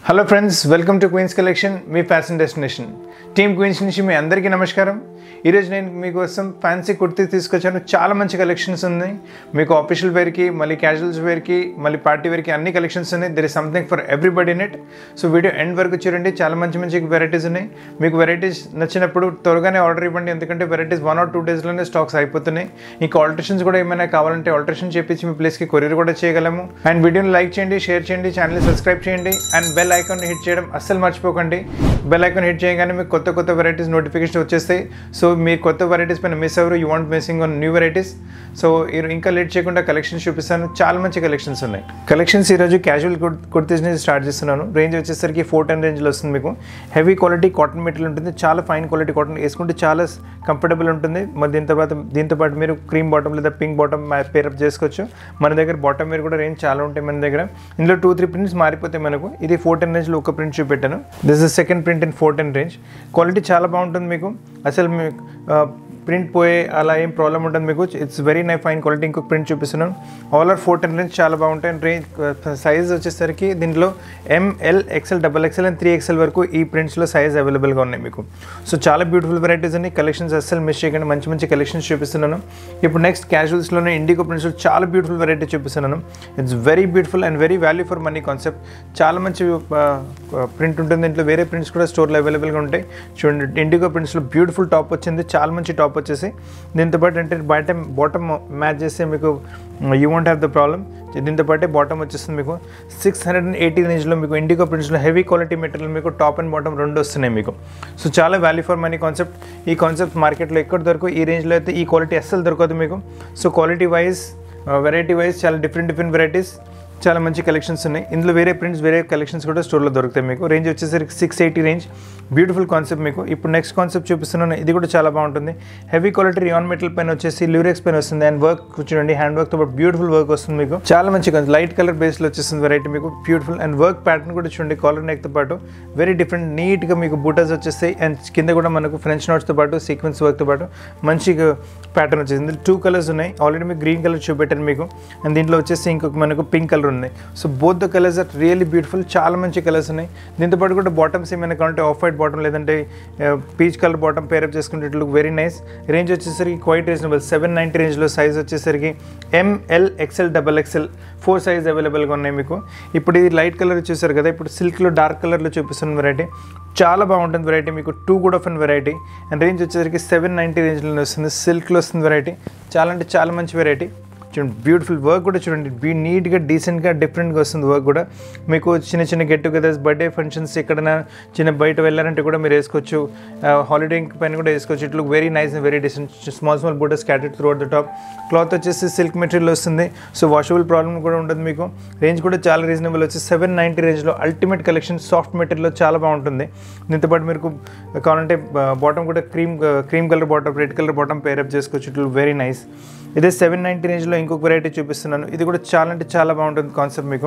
Hello friends welcome to Queens collection మీ fashion destination team Queens నుంచి మీ అందరికీ నమస్కారం ఈరోజు నేను మీకోసం ఫ్యాన్సీ కుర్తీ తీసుకొచ్చాను చాలా మంచి కలెక్షన్స్ ఉన్నాయి మీకు ఆఫీషియల్ వేర్కి మళ్ళీ క్యాజువల్స్ వేర్కి మళ్ళీ పార్టీ వేర్కి అన్ని కలెక్షన్స్ ఉన్నాయి there is something for everybody in it so video end వరకు చూడండి చాలా మంచి మంచి వెరైటీస్ ఉన్నాయి మీకు వెరైటీస్ నచ్చినప్పుడు త్వరగానే ఆర్డర్ ఇవ్వండి ఎందుకంటే వెరైటీస్ వన్ ఆర్ టూ డేస్లోనే స్టాక్స్ అయిపోతున్నాయి ఇంకా ఆల్టరేషన్స్ కూడా ఏమైనా కావాలంటే ఆల్టరేషన్ చేపించి మీ ప్లేస్కి కొరియర్ కూడా చేయగలము అండ్ వీడియోని లైక్ చేయండి షేర్ చేయండి ఛానల్ని సబ్స్క్రైబ్ చేయండి అండ్ బెల్ ఐకాన్ హిట్ చేయడం అస్సలు మర్చిపోకండి బెల్ ఐకాన్ హిట్ చేయగానే మీకు కొత్త కొత్త వెరైటీస్ నోటిఫికేషన్ వచ్చేస్తాయి సో మీరు కొత్త వెరైటీస్ పైన మిస్ అవ్వరు you want missing on new varieties so ఇంకా లేట్ చేయకుండా కలెక్షన్స్ చూపిస్తాను చాలా మంచి కలెక్షన్స్ ఉన్నాయి కలెక్షన్స్ ఈరోజు క్యాజువల్ కుర్తీస్ నుంచి స్టార్ట్ చేస్తున్నాను రేంజ్ వచ్చేసరికి ఫోర్ టెన్ రేంజ్లో వస్తుంది మీకు హెవీ క్వాలిటీ కాటన్ మెటీరియల్ ఉంటుంది చాలా ఫైన్ క్వాలిటీ కాటన్ వేసుకుంటే చాలా కంఫర్టబుల్ ఉంటుంది మరి దీని తర్వాత దీంతో పాటు మీరు క్రీమ్ బాటమ్ లేదా పింక్ బాటమ్ పేరప్ చేసుకోవచ్చు మన దగ్గర బాటమ్ వేర్ కూడా రేంజ్ చాలా ఉంటాయి మన దగ్గర ఇందులో టూ త్రీ ప్రింట్స్ మారిపోతాయి మనకు ఇది ఫోర్ టెన్ రేంజ్లో ఒక ప్రింట్ చూపెట్టాను this is second print in four ten range quality చాలా బాగుంటుంది మీకు అసలు మీకు ప్రింట్ పోయే అలా ఏం ప్రాబ్లం ఉంటుంది మీకు ఇట్స్ వెరీ నై ఫైన్ క్వాలిటీ ఇంకొక ప్రింట్ చూపిస్తున్నాను all are four ten range చాలా బాగుంటాయి అండ్ రేంజ్ సైజ్ వచ్చేసరికి దీంట్లో M L XL double XL and three XL వరకు ఈ ప్రింట్స్లో సైజ్ అవైలబుల్గా ఉన్నాయి మీకు సో చాలా బ్యూటిఫుల్ వెరైటీస్ అన్ని కలెక్షన్స్ అస్సలు మిస్ చేయకండి మంచి మంచి కలెక్షన్స్ చూపిస్తున్నాను ఇప్పుడు నెక్స్ట్ క్యాజువల్స్లోనే ఇండిగో ప్రింట్స్లో చాలా బ్యూటిఫుల్ వెరైటీ చూపిస్తున్నాను it's very beautiful and very value for money concept చాలా మంచి ప్రింట్ ఉంటుంది దీంట్లో వేరే ప్రింట్స్ కూడా స్టోర్లో అవైలబుల్గా ఉంటాయి చూడండి ఇండిగో ప్రింట్స్లో బ్యూటిఫుల్ టాప్ వచ్చింది చాలా మంచి టాప్ వచ్చేసి దీంతో పాటు అంటే బయట బాటమ్ మ్యాచ్ చేస్తే మీకు you want have the problem దీంతో పాటే బాటమ్ వచ్చేస్తుంది మీకు సిక్స్ హండ్రెడ్ అండ్ ఎయిటీ రేంజ్లో మీకు ఇండిగో ప్రింట్స్లో హెవీ క్వాలిటీ మెటీరియల్ మీకు టాప్ అండ్ బాటమ్ రెండు వస్తున్నాయి మీకు సో చాలా వాల్యూ ఫర్ మనీ కాన్సెప్ట్ ఈ కాన్సెప్ట్ మార్కెట్లో ఎక్కడ దొరకదు ఈ రేంజ్లో అయితే ఈ క్వాలిటీ అస్సలు దొరకదు మీకు so quality wise variety wise చాలా డిఫరెంట్ డిఫరెంట్ వెరైటీస్ చాలా మంచి కలెక్షన్స్ ఉన్నాయి ఇందులో వేరే ప్రింట్స్ వేరే కలెక్షన్స్ కూడా స్టోర్లో దొరుకుతాయి మీకు రేంజ్ వచ్చేసరికి six eighty range beautiful concept మీకు ఇప్పుడు నెక్స్ట్ కాన్సెప్ట్ చూపిస్తున్నాను ఇది కూడా చాలా బాగుంటుంది హెవీ క్వాలిటీ రియాన్ మెటల్ పైన వచ్చేసి ల్యూరెక్స్ పైన వస్తుంది అండ్ వర్క్ చూడండి హ్యాండ్ వర్క్తో పాటు బ్యూటిఫుల్ వర్క్ వస్తుంది మీకు చాలా మంచి లైట్ కలర్ బేస్లో వచ్చేస్తుంది వెరైటీ మీకు బ్యూటిఫుల్ అండ్ వర్క్ ప్యాటర్న్ కూడా చూడండి కాలర్ నెక్తో పాటు వెరీ డిఫరెంట్ నీట్గా మీకు బూటాస్ వచ్చేస్తాయి అండ్ కింద కూడా మనకు ఫ్రెంచ్ నోట్స్తో పాటు సీక్వెన్స్ వర్క్తో పాటు మంచి ప్యాటర్న్ వచ్చేసి ఇందులో టూ కలర్స్ ఉన్నాయి ఆల్రెడీ మీకు గ్రీన్ కలర్ చూపెట్టాను మీకు అండ్ దీంట్లో వచ్చేసి ఇంకొక మనకు పింక్ కలర్ ఉన్నాయి so both the colours are really beautiful చాలా మంచి కలర్స్ ఉన్నాయి దీంతో పాటు కూడా బాటమ్స్ ఏమైనా కావాలంటే ఆఫ్ వైట్ బాటమ్ లేదంటే పీచ్ కలర్ బాటమ్ పేరప్ చేసుకుంటే it look very nice range వచ్చేసరికి క్వైట్ రీజనబుల్ సెవెన్ నైంటీ రేంజ్లో సైజ్ వచ్చేసరికి ML XL double XL four size అవైలబుల్గా ఉన్నాయి మీకు ఇప్పుడు ఇది లైట్ కలర్ చూసారు కదా ఇప్పుడు సిల్క్లో డార్క్ కలర్లో చూపిస్తున్న వెరైటీ చాలా బాగుంటుంది వెరైటీ మీకు టూ కూడా off and variety and range వచ్చేసరికి సెవెన్ నైంటీ రేంజ్లో వస్తుంది సిల్క్లో వస్తుంది వెరైటీ చాలా అంటే చాలా మంచి వెరైటీ చూడండి బ్యూటిఫుల్ వర్క్ కూడా చూడండి బీ నీట్గా డీసెంట్గా డిఫరెంట్గా వస్తుంది వర్క్ కూడా మీకు చిన్న చిన్న గెట్ టుగెదర్స్ బర్త్డే ఫంక్షన్స్ ఎక్కడైనా చిన్న బయట వెళ్ళారంటే కూడా మీరు వేసుకోవచ్చు హాలిడే పైన కూడా వేసుకోవచ్చు it look very nice and very decent small small బూటర్స్ scattered throughout the top cloth వచ్చేసి సిల్క్ మెటీరియల్ వస్తుంది సో వాషబుల్ ప్రాబ్లమ్ కూడా ఉండదు మీకు రేంజ్ కూడా చాలా రీజనబుల్ వచ్చి సెవెన్ నైంటీ రేంజ్లో అల్టిమేట్ కలెక్షన్ సాఫ్ట్ మెటీరియల్లో చాలా బాగుంటుంది దీంతో పాటు మీకు కావాలంటే బాటమ్ కూడా cream cream colour bottom red colour bottom pair up చేసుకోవచ్చు ఇట్ లుక్ వెరీ నైస్ ఇదే సెవెన్ నైంటీ రేంజ్లో ఇంకొక వెరైటీ చూపిస్తున్నాను ఇది కూడా చాలా అంటే చాలా బాగుంటుంది కాన్సెప్ట్ మీకు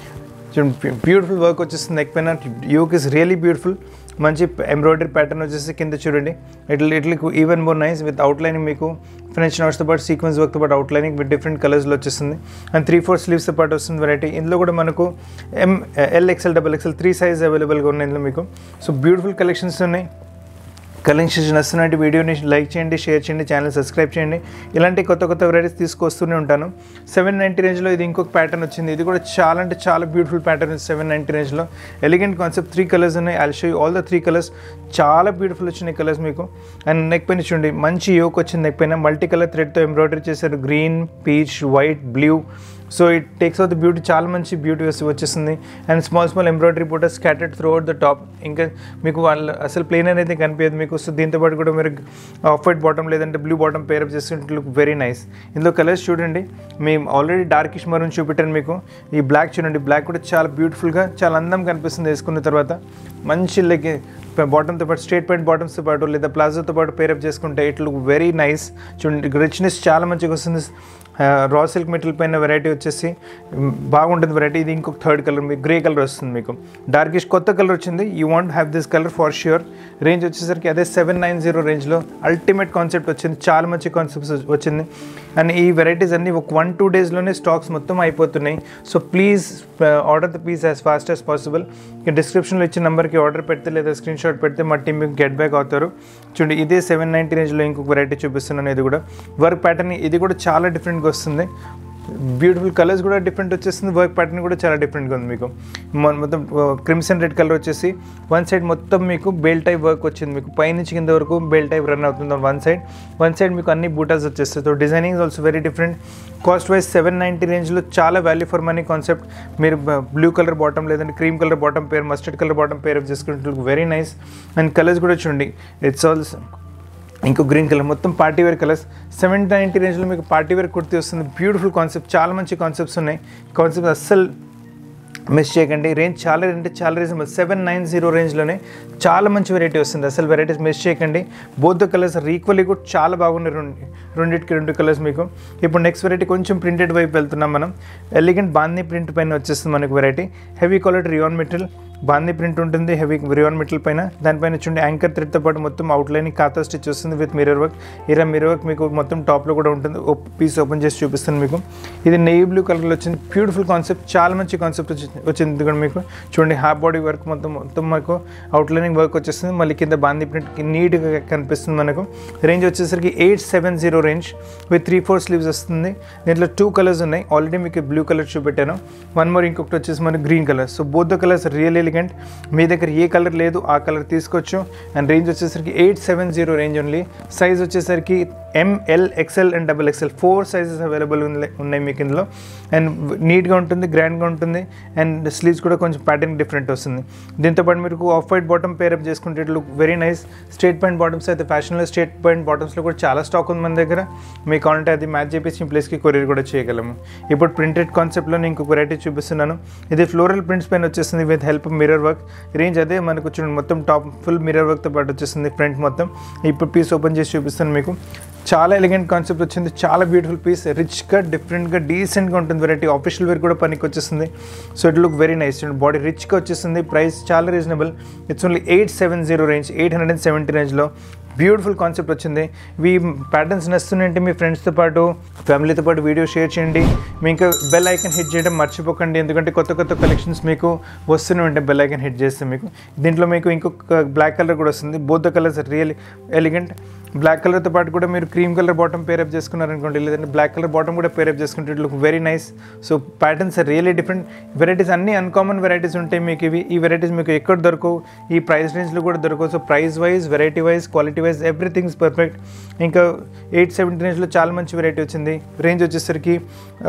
బ్యూటిఫుల్ వర్క్ వచ్చేస్తుంది నెక్ పైన యోక్ ఇస్ రియలీ బ్యూటిఫుల్ మంచి ఎంబ్రాయిడరీ ప్యాటర్న్ వచ్చేసి కింద చూడండి ఇట్లా ఇట్లా even more nice with outlining మీకు ఫ్రెంచ్ నోట్స్తో పాటు సీక్వెన్స్ వర్క్తో పాటు అవుట్లైనింగ్ విత్ డిఫరెంట్ కలర్స్లో వచ్చేస్తుంది అండ్ త్రీ ఫోర్ స్లీవ్స్తో పాటు వస్తుంది వెరైటీ ఇందులో కూడా మనకు M L XL double XL three size అవైలబుల్గా ఉన్నాయి ఇందులో మీకు సో బ్యూటిఫుల్ కలెక్షన్స్ ఉన్నాయి కలెక్షన్స్ నచ్చినట్టు వీడియోని లైక్ చేయండి షేర్ చేయండి ఛానల్ సబ్స్క్రైబ్ చేయండి ఇలాంటి కొత్త కొత్త వెరైటీస్ తీసుకొస్తూనే ఉంటాను సెవెన్ నైంటీ రేంజ్లో ఇది ఇంకొక ప్యాటర్న్ వచ్చింది ఇది కూడా చాలా అంటే చాలా బ్యూటిఫుల్ ప్యాటర్న్ సెవెన్ నైంటీ రేంజ్లో ఎలిగెంట్ కాన్సెప్ట్ త్రీ కలర్స్ ఉన్నాయి I'll show all the three colours చాలా బ్యూటిఫుల్ వచ్చినాయి కలర్స్ మీకు అండ్ నెక్ పైన చూడండి మంచి యోక్ వచ్చింది నెక్ పైన మల్టీ కలర్ థ్రెడ్తో ఎంబ్రాయిడరీ చేశారు green peach white blue so it takes out the beauty చాలా మంచి బ్యూటీ వచ్చేస్తుంది అండ్ స్మాల్ స్మాల్ ఎంబ్రాయిడరీ బూట scattered throughout the top ఇంకా మీకు వాళ్ళ అసలు ప్లేన్ అనేది కనిపించదు మీకు సో దీంతో పాటు కూడా మీరు ఆఫ్ వైట్ బాటమ్ లేదంటే బ్లూ బాటమ్ పేరప్ చేస్తుంటే లుక్ వెరీ నైస్ ఇందులో కలర్స్ చూడండి మేము ఆల్రెడీ డార్కిష్ మరూన్ చూపెట్టాను మీకు ఈ బ్లాక్ చూడండి బ్లాక్ కూడా చాలా బ్యూటిఫుల్గా చాలా అందం కనిపిస్తుంది వేసుకున్న తర్వాత మంచి లైక్ బాటమ్తో పాటు స్ట్రేట్ పాయింట్ బాటమ్స్తో పాటు లేదా ప్లాజోతో పాటు పేరప్ చేసుకుంటే ఇట్ లుక్ వెరీ నైస్ చూడండి రిచ్నెస్ చాలా మంచిగా వస్తుంది రా సిల్క్ మెటీరియల్ పైన వెరైటీ వచ్చేసి బాగుంటుంది వెరైటీ ఇది ఇంకొక థర్డ్ కలర్ మీకు గ్రే కలర్ వస్తుంది మీకు డార్కిష్ కొత్త కలర్ వచ్చింది you want have this colour for sure range వచ్చేసరికి అదే సెవెన్ నైన్ జీరో రేంజ్లో అల్టిమేట్ కాన్సెప్ట్ వచ్చింది చాలా మంచి కాన్సెప్ట్స్ వచ్చింది అండ్ ఈ వెరైటీస్ అన్నీ ఒక వన్ టూ డేస్లోనే స్టాక్స్ మొత్తం అయిపోతున్నాయి so please order the piece as fast as possible ఇక డిస్క్రిప్షన్లో ఇచ్చిన నెంబర్కి ఆర్డర్ పెడితే లేదా స్క్రీన్ షాట్ పెడితే మా టీం మీకు గెట్ బ్యాక్ అవుతారు చూడండి ఇదే సెవెన్ నైంటీ రేంజ్లో ఇంకొక వెరైటీ చూపిస్తున్నాను ఇది కూడా వర్క్ ప్యాటర్న్ ఇది కూడా చాలా డిఫరెంట్గా వస్తుంది బ్యూటిఫుల్ కలర్స్ కూడా డిఫరెంట్ వచ్చేస్తుంది వర్క్ ప్యాటర్న్ కూడా చాలా డిఫరెంట్గా ఉంది మీకు మొ- మొత్తం క్రిమ్సన్ రెడ్ కలర్ వచ్చేసి వన్ సైడ్ మొత్తం మీకు బెల్ టైప్ వర్క్ వచ్చింది మీకు పైనుంచి కింద వరకు బెల్ టైప్ రన్ అవుతుంది వన్ సైడ్ వన్ సైడ్ మీకు అన్ని బూటాస్ వచ్చేస్తాయి so designing also very different cost wise seven ninety రేంజ్లో చాలా వాల్యూ ఫర్ మనీ కాన్సెప్ట్ మీరు బ్లూ కలర్ బాటమ్ లేదంటే cream colour bottom pair mustard colour bottom pair చేసుకుంటే వెరీ నైస్ అండ్ కలర్స్ కూడా చూడండి ఇట్స్ ఆల్స్ ఇంకో గ్రీన్ కలర్ మొత్తం party wear colours seven ninety రేంజ్లో మీకు పార్టీ వేర్ కుర్తీ వస్తుంది బ్యూటిఫుల్ కాన్సెప్ట్ చాలా మంచి కాన్సెప్ట్స్ ఉన్నాయి కాన్సెప్ట్ అస్సలు మిస్ చేయకండి రేంజ్ చాలా అంటే చాలా రీజనబుల్ సెవెన్ నైన్ జీరో రేంజ్లోనే చాలా మంచి వెరైటీ వస్తుంది అసలు వెరైటీస్ మిస్ చేయకండి both the colours are equally కూడా చాలా బాగున్నాయి రెండు రెండింటికి రెండు కలర్స్ మీకు ఇప్పుడు నెక్స్ట్ వెరైటీ కొంచెం ప్రింటెడ్ వైపు వెళ్తున్నాం మనం ఎలిగెంట్ బాందీ ప్రింట్ పైన వచ్చేస్తుంది మనకు variety heavy quality rayon material బాందీ ప్రింట్ ఉంటుంది హెవీ రియాన్ మెటీరియల్ పైన దానిపైన చూడండి యాంకర్ థ్రెడ్తో పాటు మొత్తం అవుట్లైన్ ఖాతా స్టిచ్ వస్తుంది విత్ మిరర్ వర్క్ ఇరా మిరర్ వర్క్ మీకు మొత్తం టాప్లో కూడా ఉంటుంది పీస్ ఓపెన్ చేసి చూపిస్తాను మీకు ఇది నెయ్యి బ్లూ కలర్లో వచ్చింది బ్యూటిఫుల్ కాన్సెప్ట్ చాలా మంచి కాన్సెప్ట్ వచ్చింది ఇది కూడా మీకు చూడండి హాఫ్ బాడీ వర్క్ మొత్తం మొత్తం మనకు అవుట్లైనింగ్ వర్క్ వచ్చేస్తుంది మళ్ళీ కింద బాందీ ప్రింట్ నీట్గా కనిపిస్తుంది మనకు రేంజ్ వచ్చేసరికి eight seven zero range with three four sleeves వస్తుంది దీంట్లో టూ కలర్స్ ఉన్నాయి ఆల్రెడీ మీకు బ్లూ కలర్ చూపెట్టాను వన్ మోర్ ఇంకొకటి వచ్చేసి మనకు green colour so both the colours real elegant మీ దగ్గర ఏ కలర్ లేదు ఆ కలర్ తీసుకోవచ్చు అండ్ రేంజ్ వచ్చేసరికి eight seven zero range only size వచ్చేసరికి M L XL and double XL four sizes available ఉన్నాయి మీకు ఇందులో అండ్ నీట్గా ఉంటుంది గ్రాండ్గా ఉంటుంది అండ్ స్లీవ్స్ కూడా కొంచెం ప్యాటర్న్ డిఫరెంట్ వస్తుంది దీంతోపాటు మీకు ఆఫ్ వైట్ బాటమ్ పేరప్ చేసుకుంటే look very nice straight point bottoms అయితే ఫ్యాషన్లో స్ట్రేట్ పాయింట్ బాటమ్స్లో కూడా చాలా స్టాక్ ఉంది మన దగ్గర మీకు కావాలంటే అది మ్యాచ్ చేపించి ఈ ప్లేస్కి కొరియర్ కూడా చేయగలము ఇప్పుడు ప్రింటెడ్ కాన్సెప్ట్లో నేను ఇంకొక వెరైటీ చూపిస్తున్నాను ఇది ఫ్లోరల్ ప్రింట్స్ పైన వచ్చేస్తుంది with help mirror work range అదే మనకు చూడండి మొత్తం టాప్ ఫుల్ మిరర్ వర్క్తో పాటు వచ్చేస్తుంది ఫ్రంట్ మొత్తం ఇప్పుడు పీస్ ఓపెన్ చేసి చూపిస్తాను మీకు చాలా ఎలిగెంట్ కాన్సెప్ట్ వచ్చింది చాలా బ్యూటిఫుల్ పీస్ రిచ్గా డిఫరెంట్గా డీసెంట్గా ఉంటుంది వెరైటీ ఆఫీషియల్ వేర్ కూడా పనికి వచ్చేస్తుంది so it look very nice body రిచ్గా వచ్చేస్తుంది ప్రైస్ చాలా reasonable it's only eight seven zero range eight hundred and seventy రేంజ్లో బ్యూటిఫుల్ కాన్సెప్ట్ వచ్చింది ఈ ప్యాటర్న్స్ నచ్చుతున్నాయంటే మీ ఫ్రెండ్స్తో పాటు ఫ్యామిలీతో పాటు వీడియో షేర్ చేయండి మీ ఇంకా బెల్ ఐకన్ హిట్ చేయడం మర్చిపోకండి ఎందుకంటే కొత్త కొత్త కలెక్షన్స్ మీకు వస్తూనే ఉంటాయి బెల్ ఐకన్ హిట్ చేస్తే మీకు దీంట్లో మీకు ఇంకొక బ్లాక్ కలర్ కూడా వస్తుంది both the colours real elegant black కలర్తో పాటు కూడా మీరు క్రీమ్ కలర్ బాటమ్ పేరప్ చేసుకున్నారనుకోండి లేదంటే బ్లాక్ కలర్ బాటమ్ కూడా పేరప్ చేసుకుంటే it look very nice so patterns are really different varieties అన్ని అన్కామన్ వెరైటీస్ ఉంటాయి మీకు ఇవి ఈ వెరైటీస్ మీకు ఎక్కడ దొరకవు ఈ ప్రైస్ రేంజ్లో కూడా దొరకవు so price wise variety wise quality wise everything is perfect ఇంకా ఎయిట్ సెవెంటీ రేంజ్లో చాలా మంచి వెరైటీ వచ్చింది రేంజ్ వచ్చేసరికి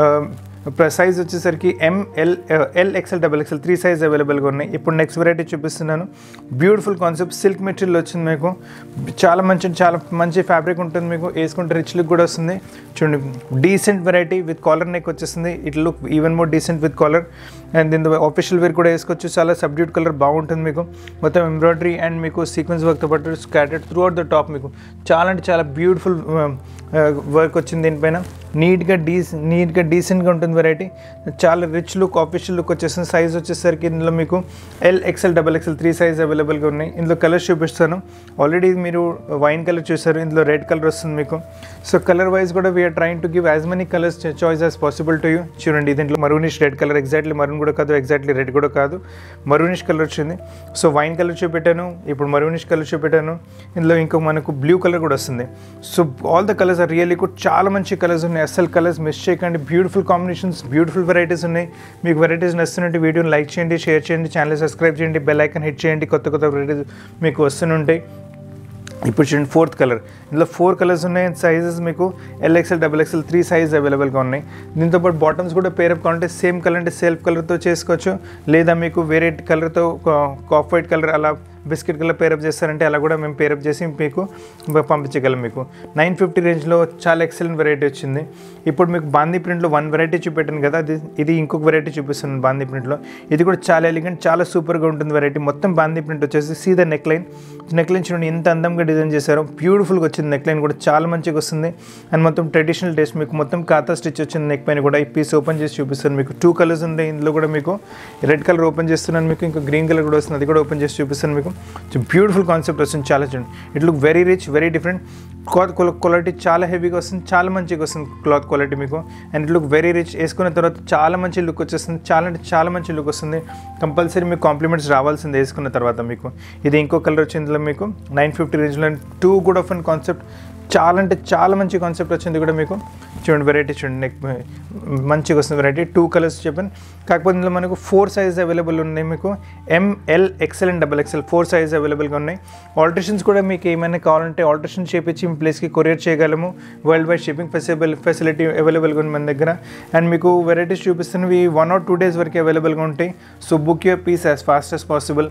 సైజ్ వచ్చేసరికి M L L XL double XL three size అవైలబుల్గా ఉన్నాయి ఇప్పుడు నెక్స్ట్ వెరైటీ చూపిస్తున్నాను బ్యూటిఫుల్ కాన్సెప్ట్ సిల్క్ మెటీరియల్ వచ్చింది మీకు చాలా మంచి చాలా మంచి ఫ్యాబ్రిక్ ఉంటుంది మీకు వేసుకుంటే రిచ్ లుక్ కూడా వస్తుంది చూడండి decent variety with collar neck వచ్చేస్తుంది it look even more decent with collar and దీని ఆఫీషియల్ వేర్ కూడా వేసుకోవచ్చు చాలా సబ్డ్యూట్ కలర్ బాగుంటుంది మీకు మొత్తం ఎంబ్రాయిడరీ అండ్ మీకు సీక్వెన్స్ వర్క్తో పాటు scattered throughout the top మీకు చాలా అంటే చాలా బ్యూటిఫుల్ వర్క్ వచ్చింది దీనిపైన నీట్గా డీస్ నీట్గా డీసెంట్గా ఉంటుంది వెరైటీ చాలా రిచ్ లుక్ ఆఫీషియల్ లుక్ వచ్చేస్తుంది సైజ్ వచ్చేసరికి ఇందులో మీకు L XL double XL three size అవైలబుల్గా ఉన్నాయి ఇందులో కలర్స్ చూపిస్తాను ఆల్రెడీ మీరు వైన్ కలర్ చూసారు ఇందులో రెడ్ కలర్ వస్తుంది మీకు సో కలర్ వైజ్ కూడా we're trying to give as many colours choice as possible to you చూడండి దీంట్లో maroonish red colour exactly maroon కూడా కాదు ఎగ్జాక్ట్లీ రెడ్ కూడా కాదు మరూనిష్ కలర్ వచ్చింది సో వైన్ కలర్ చూపెట్టాను ఇప్పుడు మరూనిష్ కలర్ చూపెట్టాను ఇందులో ఇంకో మనకు బ్లూ కలర్ కూడా వస్తుంది so all the colours are really good చాలా మంచి కలర్స్ ఉన్నాయి అసలు కలర్స్ మిస్ చేయకండి బ్యూటిఫుల్ కాంబినేషన్స్ బ్యూటిఫుల్ వెరైటీస్ ఉన్నాయి మీకు వెరైటీస్ నచ్చినట్టు వీడియోని లైక్ చేయండి షేర్ చేయండి ఛానల్ సబ్స్క్రైబ్ చేయండి బెల్ ఐకన్ హిట్ చేయండి కొత్త కొత్త వెరైటీస్ మీకు వస్తుంటాయి ఇప్పుడు చూడండి ఫోర్త్ కలర్ ఇందులో ఫోర్ కలర్స్ ఉన్నాయి అండ్ సైజెస్ మీకు L XL double XL three size అవైలబుల్గా ఉన్నాయి దీంతో పాటు బాటమ్స్ కూడా పేరప్ కావాలంటే సేమ్ కలర్ అంటే సెల్ఫ్ కలర్తో చేసుకోవచ్చు లేదా మీకు వేరే కలర్తో కాఫ్ వైట్ కలర్ అలా బిస్కెట్ కలర్ పేరప్ చేస్తారంటే అలా కూడా మేము పేరప్ చేసి మీకు పంపించగలం మీకు నైన్ ఫిఫ్టీ రేంజ్లో చాలా ఎక్సలెంట్ వెరైటీ వచ్చింది ఇప్పుడు మీకు బాందీ ప్రింట్లో వన్ వెరైటీ చూపెట్టాను కదా అది ఇది ఇంకొక వెరైటీ చూపిస్తున్నాను బాందీ ప్రింట్లో ఇది కూడా చాలా ఎలిగెంట్ చాలా సూపర్గా ఉంటుంది వెరైటీ మొత్తం బాందీ ప్రింట్ వచ్చేసి సీదా నెక్ లైన్ నెక్ లైన్ చూడండి ఎంత అందంగా డిజైన్ చేశారో బ్యూటిఫుల్గా వచ్చింది నెక్ లైన్ కూడా చాలా మంచిగా వస్తుంది అండ్ మొత్తం ట్రెడిషనల్ టేస్ట్ మీకు మొత్తం కాతా స్టిచ్ వచ్చింది నెక్ పైన కూడా ఈ పీస్ ఓపెన్ చేసి చూపిస్తాను మీకు టూ కలర్స్ ఉంది ఇందులో కూడా మీకు రెడ్ కలర్ ఓపెన్ చేస్తున్నాను మీకు ఇంకా గ్రీన్ కలర్ కూడా వస్తుంది అది కూడా ఓపెన్ చేసి చూపిస్తాను మీకు బ్యూటిఫుల్ కాన్సెప్ట్ వస్తుంది చాలా చూడండి it look very rich very different cloth quality చాలా హెవీగా వస్తుంది చాలా మంచిగా వస్తుంది క్లాత్ క్వాలిటీ మీకు and it look very rich వేసుకున్న తర్వాత చాలా మంచి లుక్ వచ్చేస్తుంది చాలా అంటే చాలా మంచి లుక్ వస్తుంది కంపల్సరీ మీకు కాంప్లిమెంట్స్ రావాల్సింది వేసుకున్న తర్వాత మీకు ఇది ఇంకో కలర్ వచ్చింది ఇందులో మీకు నైన్ ఫిఫ్టీ రేంజ్లో too good of and concept చాలా అంటే చాలా మంచి కాన్సెప్ట్ వచ్చింది కూడా మీకు చూడండి వెరైటీ చూడండి నెక్ మంచిగా వస్తుంది వెరైటీ టూ కలర్స్ చెప్పాను కాకపోతే ఇందులో మనకు ఫోర్ సైజ్ అవైలబుల్ ఉన్నాయి మీకు M L XL and double XL four size అవైలబుల్గా ఉన్నాయి ఆల్టరేషన్స్ కూడా మీకు ఏమైనా కావాలంటే ఆల్టరేషన్ చేపించి మీ ప్లేస్కి కొరియర్ చేయగలము world wide shipping feasible facility అవైలబుల్గా ఉంది మన దగ్గర అండ్ మీకు వెరైటీస్ చూపిస్తున్నవి వన్ ఆర్ టూ డేస్ వరకు అవైలబుల్గా ఉంటాయి so book your piece as fast as possible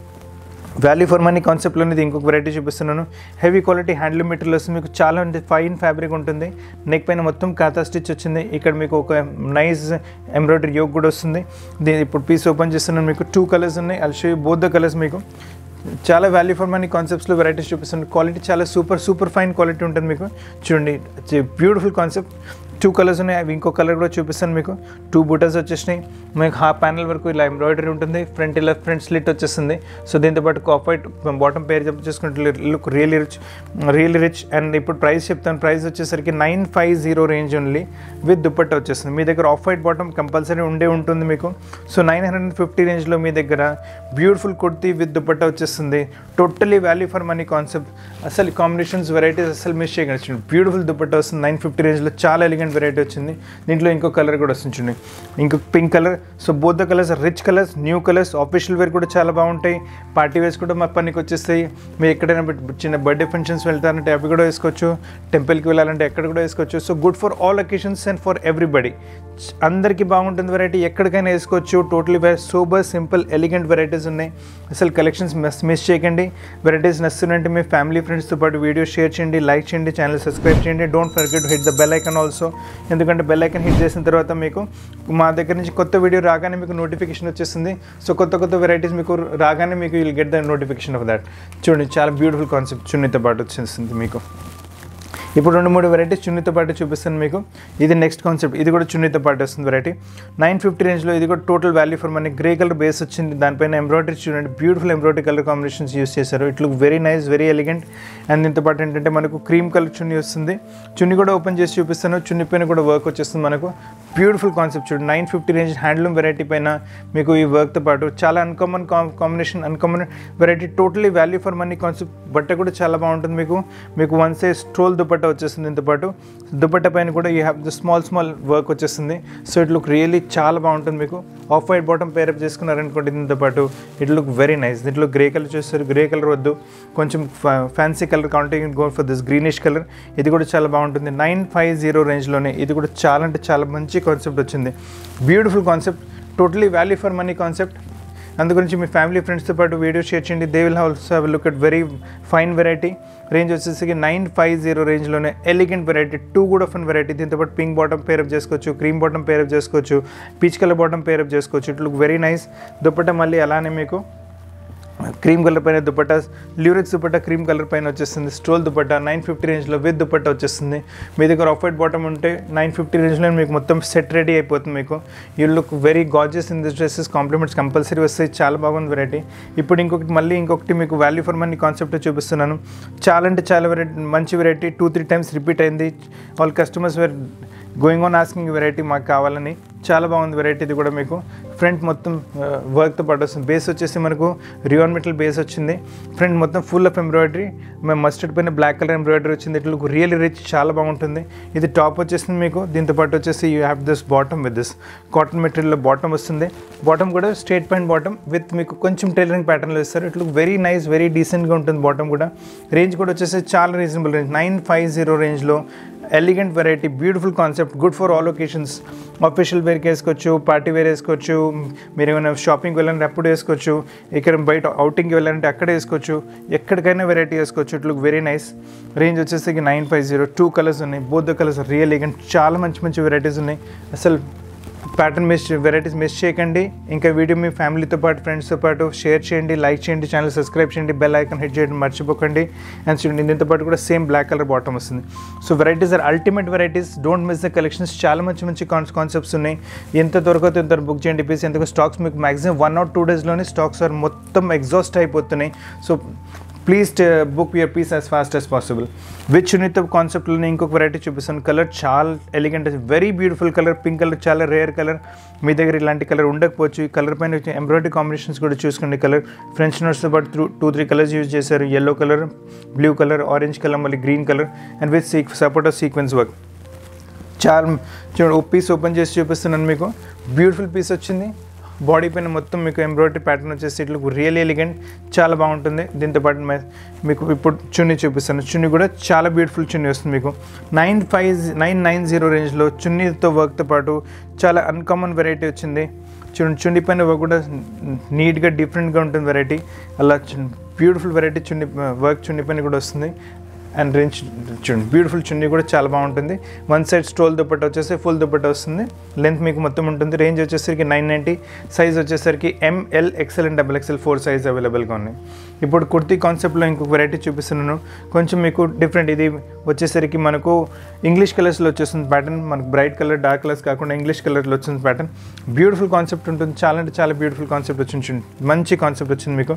value for money కాన్సెప్ట్లో ఇది ఇంకొక వెరైటీ చూపిస్తున్నాను హెవీ క్వాలిటీ హ్యాండ్లూమ్ మెటీరియల్ వస్తుంది మీకు చాలా అంటే ఫైన్ ఫ్యాబ్రిక్ ఉంటుంది నెక్ పైన మొత్తం కాతా స్టిచ్ వచ్చింది ఇక్కడ మీకు ఒక నైస్ ఎంబ్రాయిడరీ యోగ్ కూడా వస్తుంది దీని ఇప్పుడు పీస్ ఓపెన్ చేస్తున్నాను మీకు టూ కలర్స్ ఉన్నాయి I'll show both the colours మీకు చాలా వాల్యూ ఫర్ మనీ కాన్సెప్ట్స్లో వెరైటీస్ చూపిస్తుంది క్వాలిటీ చాలా సూపర్ సూపర్ ఫైన్ క్వాలిటీ ఉంటుంది మీకు చూడండి బ్యూటిఫుల్ కాన్సెప్ట్ టూ కలర్స్ ఉన్నాయి అవి ఇంకో కలర్ కూడా చూపిస్తాను మీకు టూ బూటర్స్ వచ్చేసినాయి మీకు హాఫ్ ప్యానల్ వరకు ఇలా ఎంబ్రాయిడరీ ఉంటుంది ఫ్రంట్ ఇలా ఫ్రంట్ స్లిట్ వచ్చేస్తుంది సో దీంతో పాటు కాఫ్ వైట్ బాటమ్ పేరు చెప్పి చూసుకుంటే look really rich really rich and ఇప్పుడు ప్రైస్ చెప్తాను ప్రైస్ వచ్చేసరికి nine five zero range only with dupatta వచ్చేస్తుంది మీ దగ్గర ఆఫ్ వైట్ బాటమ్ కంపల్సరీ ఉండే ఉంటుంది మీకు సో నైన్ హండ్రెడ్ ఫిఫ్టీ రేంజ్లో మీ దగ్గర బ్యూటిఫుల్ కుర్తీ విత్ దుప్పట్ట వచ్చేస్తుంది totally value for money concept అసలు కాంబినేషన్స్ వెరైటీస్ అసలు మిస్ చేయగలిగింది బ్యూటిఫుల్ దుప్పట్ట వస్తుంది నైన్ ఫిఫ్టీ రేంజ్లో చాలా ఎలిగెంట్ వెరైటీ వచ్చింది దీంట్లో ఇంకో కలర్ కూడా వస్తుంది చూడండి ఇంకో pink colour so both the colours rich colours new colours official wear కూడా చాలా బాగుంటాయి పార్టీ వేర్స్ కూడా మా పనికి వచ్చేస్తాయి మీరు ఎక్కడైనా చిన్న బర్త్డే ఫంక్షన్స్ వెళ్తారంటే అవి కూడా వేసుకోవచ్చు టెంపుల్కి వెళ్ళాలంటే ఎక్కడ కూడా వేసుకోవచ్చు so good for all occasions and for everybody అందరికీ బాగుంటుంది వెరైటీ ఎక్కడికైనా వేసుకోవచ్చు totally wear super simple elegant varieties ఉన్నాయి అసలు కలెక్షన్స్ మిస్ మిస్ చేయకండి వెరైటీస్ నచ్చుతుందంటే మీ ఫ్యామిలీ ఫ్రెండ్స్తో పాటు వీడియో షేర్ చేయండి లైక్ చేయండి ఛానల్ సబ్స్క్రైబ్ చేయండి don't forget hit the bell icon also ఎందుకంటే బెల్ ఐకన్ హిట్ చేసిన తర్వాత మీకు మా దగ్గర నుంచి కొత్త వీడియో రాగానే మీకు నోటిఫికేషన్ వచ్చేస్తుంది సో కొత్త కొత్త వెరైటీస్ మీకు రాగానే మీకు will get the notification of that చూడండి చాలా బ్యూటిఫుల్ కాన్సెప్ట్ చున్నీతో పాటు వచ్చేస్తుంది మీకు ఇప్పుడు రెండు మూడు వెరైటీస్ చున్నీతో పాటు చూపిస్తాను మీకు ఇది నెక్స్ట్ కాన్సెప్ట్ ఇది కూడా చున్నీతో పాటు వస్తుంది వెరైటీ నైన్ ఫిఫ్టీ రేంజ్లో ఇది కూడా total value for money grey colour base వచ్చింది దానిపైన ఎంబ్రాయిడరీ చూడండి beautiful embroidery colour combinations use చేశారు it look very nice very elegant and దీంతో పాటు ఏంటంటే మనకు క్రీమ్ కలర్ చున్నీ వస్తుంది చున్నీ కూడా ఓపెన్ చేసి చూపిస్తాను చున్నీ పైన కూడా వర్క్ వచ్చేస్తుంది మనకు బ్యూటిఫుల్ కాన్సెప్ట్ చూడండి nine fifty range handloom variety పైన మీకు ఈ వర్క్తో పాటు చాలా uncommon combination uncommon variety totally value for money concept బట్ట కూడా చాలా బాగుంటుంది మీకు మీకు వన్ సైజ్ స్ట్రోల్ దుపట్ట వచ్చేస్తుంది దీంతో పాటు దుపట్ట పైన కూడా you have the small small work వచ్చేస్తుంది సో ఇట్ లుక్ రియల్లీ చాలా బాగుంటుంది మీకు ఆఫ్ వైట్ బాటమ్ పేరప్ చేసుకున్నారనుకోండి దీంతో పాటు ఇట్ లుక్ వెరీ నైస్ దీంట్లో గ్రే కలర్ చూస్తారు గ్రే కలర్ వద్దు కొంచెం ఫ్యాన్సీ కలర్ కాంటింగ్ go for this greenish colour ఇది కూడా చాలా బాగుంటుంది నైన్ ఫైవ్ జీరో రేంజ్లోనే ఇది కూడా చాలా అంటే చాలా మంచి కాన్సెప్ట్ వచ్చింది beautiful concept totally value for money concept అందు గురించి మీ ఫ్యామిలీ ఫ్రెండ్స్తో పాటు వీడియో షేర్ చేయండి they will also have look at very fine variety range వచ్చేసి నైన్ ఫైవ్ జీరో రేంజ్లోనే ఎలిగెంట్ వెరైటీ టూ కూడా ఫన్ వెరైటీ దీంతో పాటు పింక్ బాటమ్ పేరప్ చేసుకోవచ్చు క్రీమ్ బాటమ్ పేరప్ చేసుకోవచ్చు పీచ్ కలర్ బాటమ్ పేరప్ చేసుకోవచ్చు it look very nice dupatta మళ్ళీ అలానే మీకు క్రీమ్ కలర్ పైన dupatta lurex dupatta cream colour పైన వచ్చేస్తుంది స్ట్రోల్ దుపట్టా నైన్ ఫిఫ్టీ రేంజ్లో విత్ దుపట్టా వచ్చేస్తుంది మీ దగ్గర ఆఫ్ వైట్ బాటమ్ ఉంటే నైన్ ఫిఫ్టీ రేంజ్లో మీకు మొత్తం సెట్ రెడీ అయిపోతుంది మీకు you look very gorgeous in this dresses compliments compulsory వస్తాయి చాలా బాగుంది వెరైటీ ఇప్పుడు ఇంకొకటి మళ్ళీ ఇంకొకటి మీకు వాల్యూ ఫర్ మనీ కాన్సెప్ట్ చూపిస్తున్నాను చాలా అంటే చాలా వెరైటీ మంచి variety two three times repeat అయింది all customers were going on asking variety మాకు కావాలని చాలా బాగుంది వెరైటీ ఇది కూడా మీకు ఫ్రంట్ మొత్తం వర్క్తో పాటు వస్తుంది బేస్ వచ్చేసి మనకు రియాన్ మెటల్ బేస్ వచ్చింది ఫ్రంట్ మొత్తం ఫుల్ ఆఫ్ ఎంబ్రాయిడరీ మేము మస్టర్డ్ పైన బ్లాక్ కలర్ ఎంబ్రాయిడరీ వచ్చింది ఇట్లా రియల్లీ రిచ్ చాలా బాగుంటుంది ఇది టాప్ వచ్చేసింది మీకు దీంతో పాటు వచ్చేసి you have this bottom with this cotton మెటీరియల్లో బాటమ్ వస్తుంది బాటమ్ కూడా స్ట్రేట్ పాయింట్ బాటమ్ విత్ మీకు కొంచెం టైలరింగ్ ప్యాటర్న్లో ఇస్తారు ఇట్లా వెరీ నైస్ వెరీ డీసెంట్గా ఉంటుంది బాటమ్ కూడా రేంజ్ కూడా వచ్చేసి చాలా reasonable range nine five zero రేంజ్లో elegant variety beautiful concept good for all occasions official వేర్కి వేసుకోవచ్చు పార్టీ వేర్ వేసుకోవచ్చు మీరు ఏమైనా షాపింగ్కి వెళ్ళాలంటే అప్పుడు వేసుకోవచ్చు ఇక్కడ బయట అవుటింగ్కి వెళ్ళాలంటే అక్కడ వేసుకోవచ్చు ఎక్కడికైనా వెరైటీ వేసుకోవచ్చు it look very nice range వచ్చేసరికి nine five zero two colours ఉన్నాయి both the colours real elegant చాలా మంచి మంచి వెరైటీస్ ఉన్నాయి అసలు ప్యాటర్న్ మిస్ వెరైటీస్ మిస్ చేయకండి ఇంకా వీడియో మీ ఫ్యామిలీతో పాటు ఫ్రెండ్స్తో పాటు షేర్ చేయండి లైక్ చేయండి ఛానల్ సబ్స్క్రైబ్ చేయండి బెల్ ఐకాన్ హిట్ చేయడం మర్చిపోకండి అండ్ చూడండి దీంతో పాటు కూడా సేమ్ బ్లాక్ కలర్ బాటమ్ వస్తుంది so varieties are ultimate varieties don't miss the collections చాలా మంచి మంచి కాన్సెప్ట్స్ ఉన్నాయి ఎంత దొరకతో ఎంత బుక్ చేయండి పీస్ ఎందుకు స్టాక్స్ మీకు మాక్సిమం వన్ ఆర్ టూ డేస్లోనే స్టాక్స్ ఆర్ మొత్తం ఎగ్జాస్ట్ అయిపోతున్నాయి so please book your piece as fast as possible with చునిత కాన్సెప్ట్లోనే ఇంకొక వెరైటీ చూపిస్తాను కలర్ చాలా elegant very beautiful colour pink colour చాలా రేర్ కలర్ మీ దగ్గర ఇలాంటి కలర్ ఉండకపోవచ్చు ఈ కలర్ పైన వచ్చే ఎంబ్రాయిడరీ కాంబినేషన్స్ కూడా చూసుకోండి కలర్ ఫ్రెంచ్ నోట్స్తో పాటు through two three colours use చేశారు yellow colour blue colour orange colour మళ్ళీ green colour and with seek support of sequence work చాలా చూడండి ఒక పీస్ ఓపెన్ చేసి చూపిస్తున్నాను మీకు బ్యూటిఫుల్ పీస్ వచ్చింది బాడీ పైన మొత్తం మీకు ఎంబ్రాయిడరీ ప్యాటర్న్ వచ్చేసి ఇట్లా రియల్ ఎలిగెంట్ చాలా బాగుంటుంది దీంతో పాటు మే- మీకు ఇప్పుడు చున్నీ చూపిస్తాను చున్నీ కూడా చాలా బ్యూటిఫుల్ చున్నీ వస్తుంది మీకు nine five nine nine zero రేంజ్లో చున్నీతో వర్క్తో పాటు చాలా అన్కామన్ వెరైటీ వచ్చింది చూడండి చున్నీ పైన వర్క్ కూడా నీట్గా డిఫరెంట్గా ఉంటుంది వెరైటీ అలా beautiful variety chunni work chunni పైన కూడా వస్తుంది అండ్ రేంజ్ చూడండి బ్యూటిఫుల్ చున్నీ కూడా చాలా బాగుంటుంది వన్ సైడ్ స్టోల్ దుప్పట్ట వచ్చేసి ఫుల్ దుప్పట్ట వస్తుంది లెంత్ మీకు మొత్తం ఉంటుంది రేంజ్ వచ్చేసరికి నైన్ నైంటీ సైజ్ వచ్చేసరికి ML XL and double XL four size అవైలబుల్గా ఉన్నాయి ఇప్పుడు కుర్తీ కాన్సెప్ట్లో ఇంకొక వెరైటీ చూపిస్తున్నాను కొంచెం మీకు డిఫరెంట్ ఇది వచ్చేసరికి మనకు ఇంగ్లీష్ కలర్స్లో వచ్చేస్తుంది ప్యాటర్న్ మనకు బ్రైట్ కలర్ డార్క్ కలర్స్ కాకుండా ఇంగ్లీష్ కలర్లో వచ్చింది ప్యాటర్న్ బ్యూటిఫుల్ కాన్సెప్ట్ ఉంటుంది చాలా అంటే చాలా బ్యూటిఫుల్ కాన్సెప్ట్ వచ్చింది చూడండి. మంచి కాన్సెప్ట్ వచ్చింది మీకు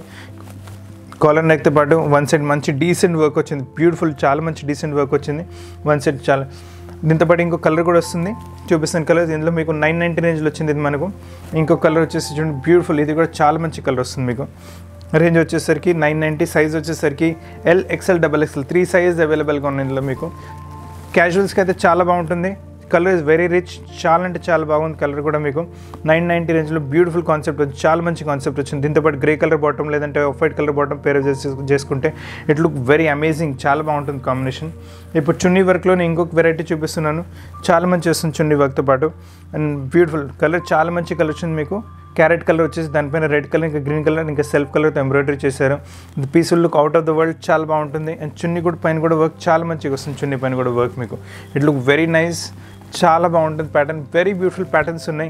కాలర్ నెక్తో పాటు వన్ సైడ్ మంచి డీసెంట్ వర్క్ వచ్చింది బ్యూటిఫుల్ చాలా మంచి డీసెంట్ వర్క్ వచ్చింది వన్ సైడ్ చాలా దీంతో పాటు ఇంకో కలర్ కూడా వస్తుంది చూపిస్తాను కలర్ దీంట్లో మీకు నైన్ నైంటీ రేంజ్లో వచ్చింది ఇది మనకు ఇంకో కలర్ వచ్చేసి చూడండి బ్యూటిఫుల్ ఇది కూడా చాలా మంచి కలర్ వస్తుంది మీకు రేంజ్ వచ్చేసరికి నైన్ నైంటీ సైజ్ వచ్చేసరికి L XL double XL three size అవైలబుల్గా ఉన్నాయి ఇందులో మీకు క్యాజువల్స్కి అయితే చాలా బాగుంటుంది కలర్ ఇస్ వెరీ రిచ్ చాలా అంటే చాలా బాగుంది కలర్ కూడా మీకు నైన్ నైంటీ రేంజ్లో బ్యూటిఫుల్ కాన్సెప్ట్ వచ్చింది చాలా మంచి కాన్సెప్ట్ వచ్చింది దీంతో పాటు గ్రే కలర్ బాటమ్ లేదంటే ఆఫ్ వైట్ కలర్ బాటమ్ పేరు చేసి చేసుకుంటే ఇట్ లుక్ వెరీ అమేజింగ్ చాలా బాగుంటుంది కాంబినేషన్ ఇప్పుడు చున్నీ వర్క్లోనే ఇంకొక వెరైటీ చూపిస్తున్నాను చాలా మంచి వస్తుంది చున్నీ వర్క్తో పాటు అండ్ బ్యూటిఫుల్ కలర్ చాలా మంచి కలర్ వచ్చింది మీకు క్యారెట్ కలర్ వచ్చేసి దానిపైన రెడ్ కలర్ ఇంకా గ్రీన్ కలర్ ఇంకా సెల్ఫ్ కలర్తో ఎంబ్రాయిడరీ చేశారు ఇది పీసుల్ look out of the world చాలా బాగుంటుంది అండ్ చున్నీ కూడా పైన కూడా వర్క్ చాలా మంచిగా వస్తుంది చున్నీ పైన కూడా వర్క్ మీకు ఇట్ లుక్ వెరీ నైస్ చాలా బాగుంటుంది ప్యాటర్న్ వెరీ బ్యూటిఫుల్ ప్యాటర్న్స్ ఉన్నాయి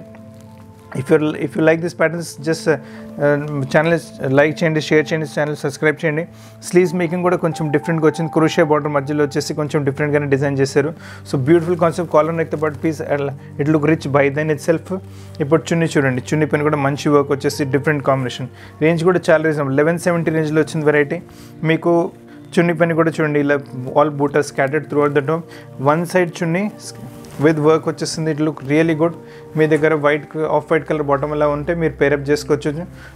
if you if you like this patterns just channel like చేయండి షేర్ చేయండి ఛానల్ సబ్స్క్రైబ్ చేయండి స్లీవ్స్ మేకింగ్ కూడా కొంచెం డిఫరెంట్గా వచ్చింది క్రూషియా బార్డర్ మధ్యలో వచ్చేసి కొంచెం డిఫరెంట్గానే డిజైన్ చేశారు సో బ్యూటిఫుల్ కాన్సెప్ట్ కాలర్ నెక్తో పాటు piece it look rich by then it self ఇప్పుడు చున్నీ చూడండి చున్నీ పైన కూడా మంచి వర్క్ వచ్చేసి డిఫరెంట్ కాంబినేషన్ రేంజ్ కూడా చాలా రీజనబుల్ లెవెన్ సెవెంటీ రేంజ్లో వచ్చింది వెరైటీ మీకు చున్నీ పైన కూడా చూడండి ఇలా all buttas scattered throughout the top one side chunni with work వచ్చేస్తుంది ఇట్ లుక్ రియలీ గుడ్ మీ దగ్గర white off white colour bottom అలా ఉంటే మీరు పేరప్ చేసుకోవచ్చు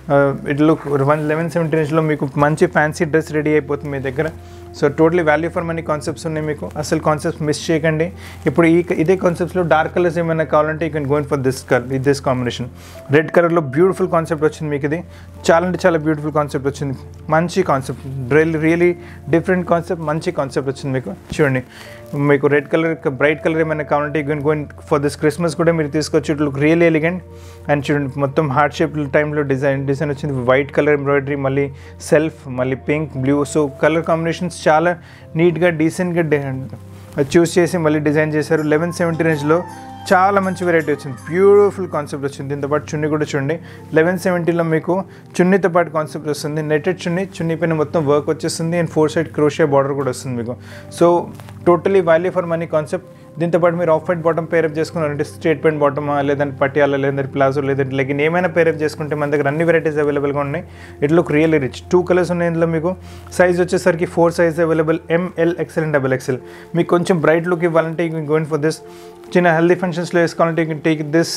it look one eleven seventy రేంజ్లో మీకు మంచి ఫ్యాన్సీ డ్రెస్ రెడీ అయిపోతుంది మీ దగ్గర so totally value for money concepts ఉన్నాయి మీకు అసలు కాన్సెప్ట్స్ మిస్ చేయకండి ఇప్పుడు ఈ ఇదే కాన్సెప్ట్స్లో డార్క్ కలర్స్ ఏమైనా కావాలంటే you can going for this colour with this combination red కలర్లో బ్యూటిఫుల్ కాన్సెప్ట్ వచ్చింది మీకు ఇది చాలా అంటే చాలా బ్యూటిఫుల్ కాన్సెప్ట్ వచ్చింది మంచి concept real really different concept మంచి కాన్సెప్ట్ వచ్చింది మీకు చూడండి మీకు రెడ్ కలర్ బ్రైట్ కలర్ ఏమైనా కావాలంటే you can going for this Christmas కూడా మీరు తీసుకొచ్చి it look real elegant and చూడండి మొత్తం హార్ట్ షేప్ టైంలో డిజైన్ డిజైన్ వచ్చింది వైట్ కలర్ ఎంబ్రాయిడరీ మళ్ళీ సెల్ఫ్ మళ్ళీ pink blue so colour combinations చాలా నీట్గా డీసెంట్గా చూస్ చేసి మళ్ళీ డిజైన్ చేశారు లెవెన్ సెవెంటీ రేంజ్లో చాలా మంచి వెరైటీ వచ్చింది బ్యూటిఫుల్ కాన్సెప్ట్ వచ్చింది దీంతో పాటు చున్నీ కూడా చూడండి లెవెన్ సెవెంటీలో మీకు చున్నీతో పాటు కాన్సెప్ట్ వస్తుంది నెట్టెడ్ చున్నీ చున్నీ పైన మొత్తం వర్క్ వచ్చేస్తుంది and four side crochet border కూడా వస్తుంది మీకు so totally value for money concept దీంతో పాటు మీరు ఆఫ్ వైట్ బాటమ్ పేరప్ చేసుకున్నారంటే స్ట్రేట్ పెయింట్ బాటమ్ లేదంటే పటియాలా లేదంటే ప్లాజో లేదంటే లెగిన్ ఏమైనా పేరప్ చేసుకుంటే మన దగ్గర అన్ని వెరైటీస్ అవైలబుల్గా ఉన్నాయి it look really rich two colours ఉన్నాయి ఇందులో మీకు సైజ్ వచ్చేసరికి four size available M L XL and double XL మీకు కొంచెన్ బ్రైట్ లుక్ ఇవ్వాలంటే యూ గోయిన్ ఫర్ దిస్ చిన్న హెల్దీ ఫంక్షన్స్లో వేసుకోవాలంటే యూ టేక్ దిస్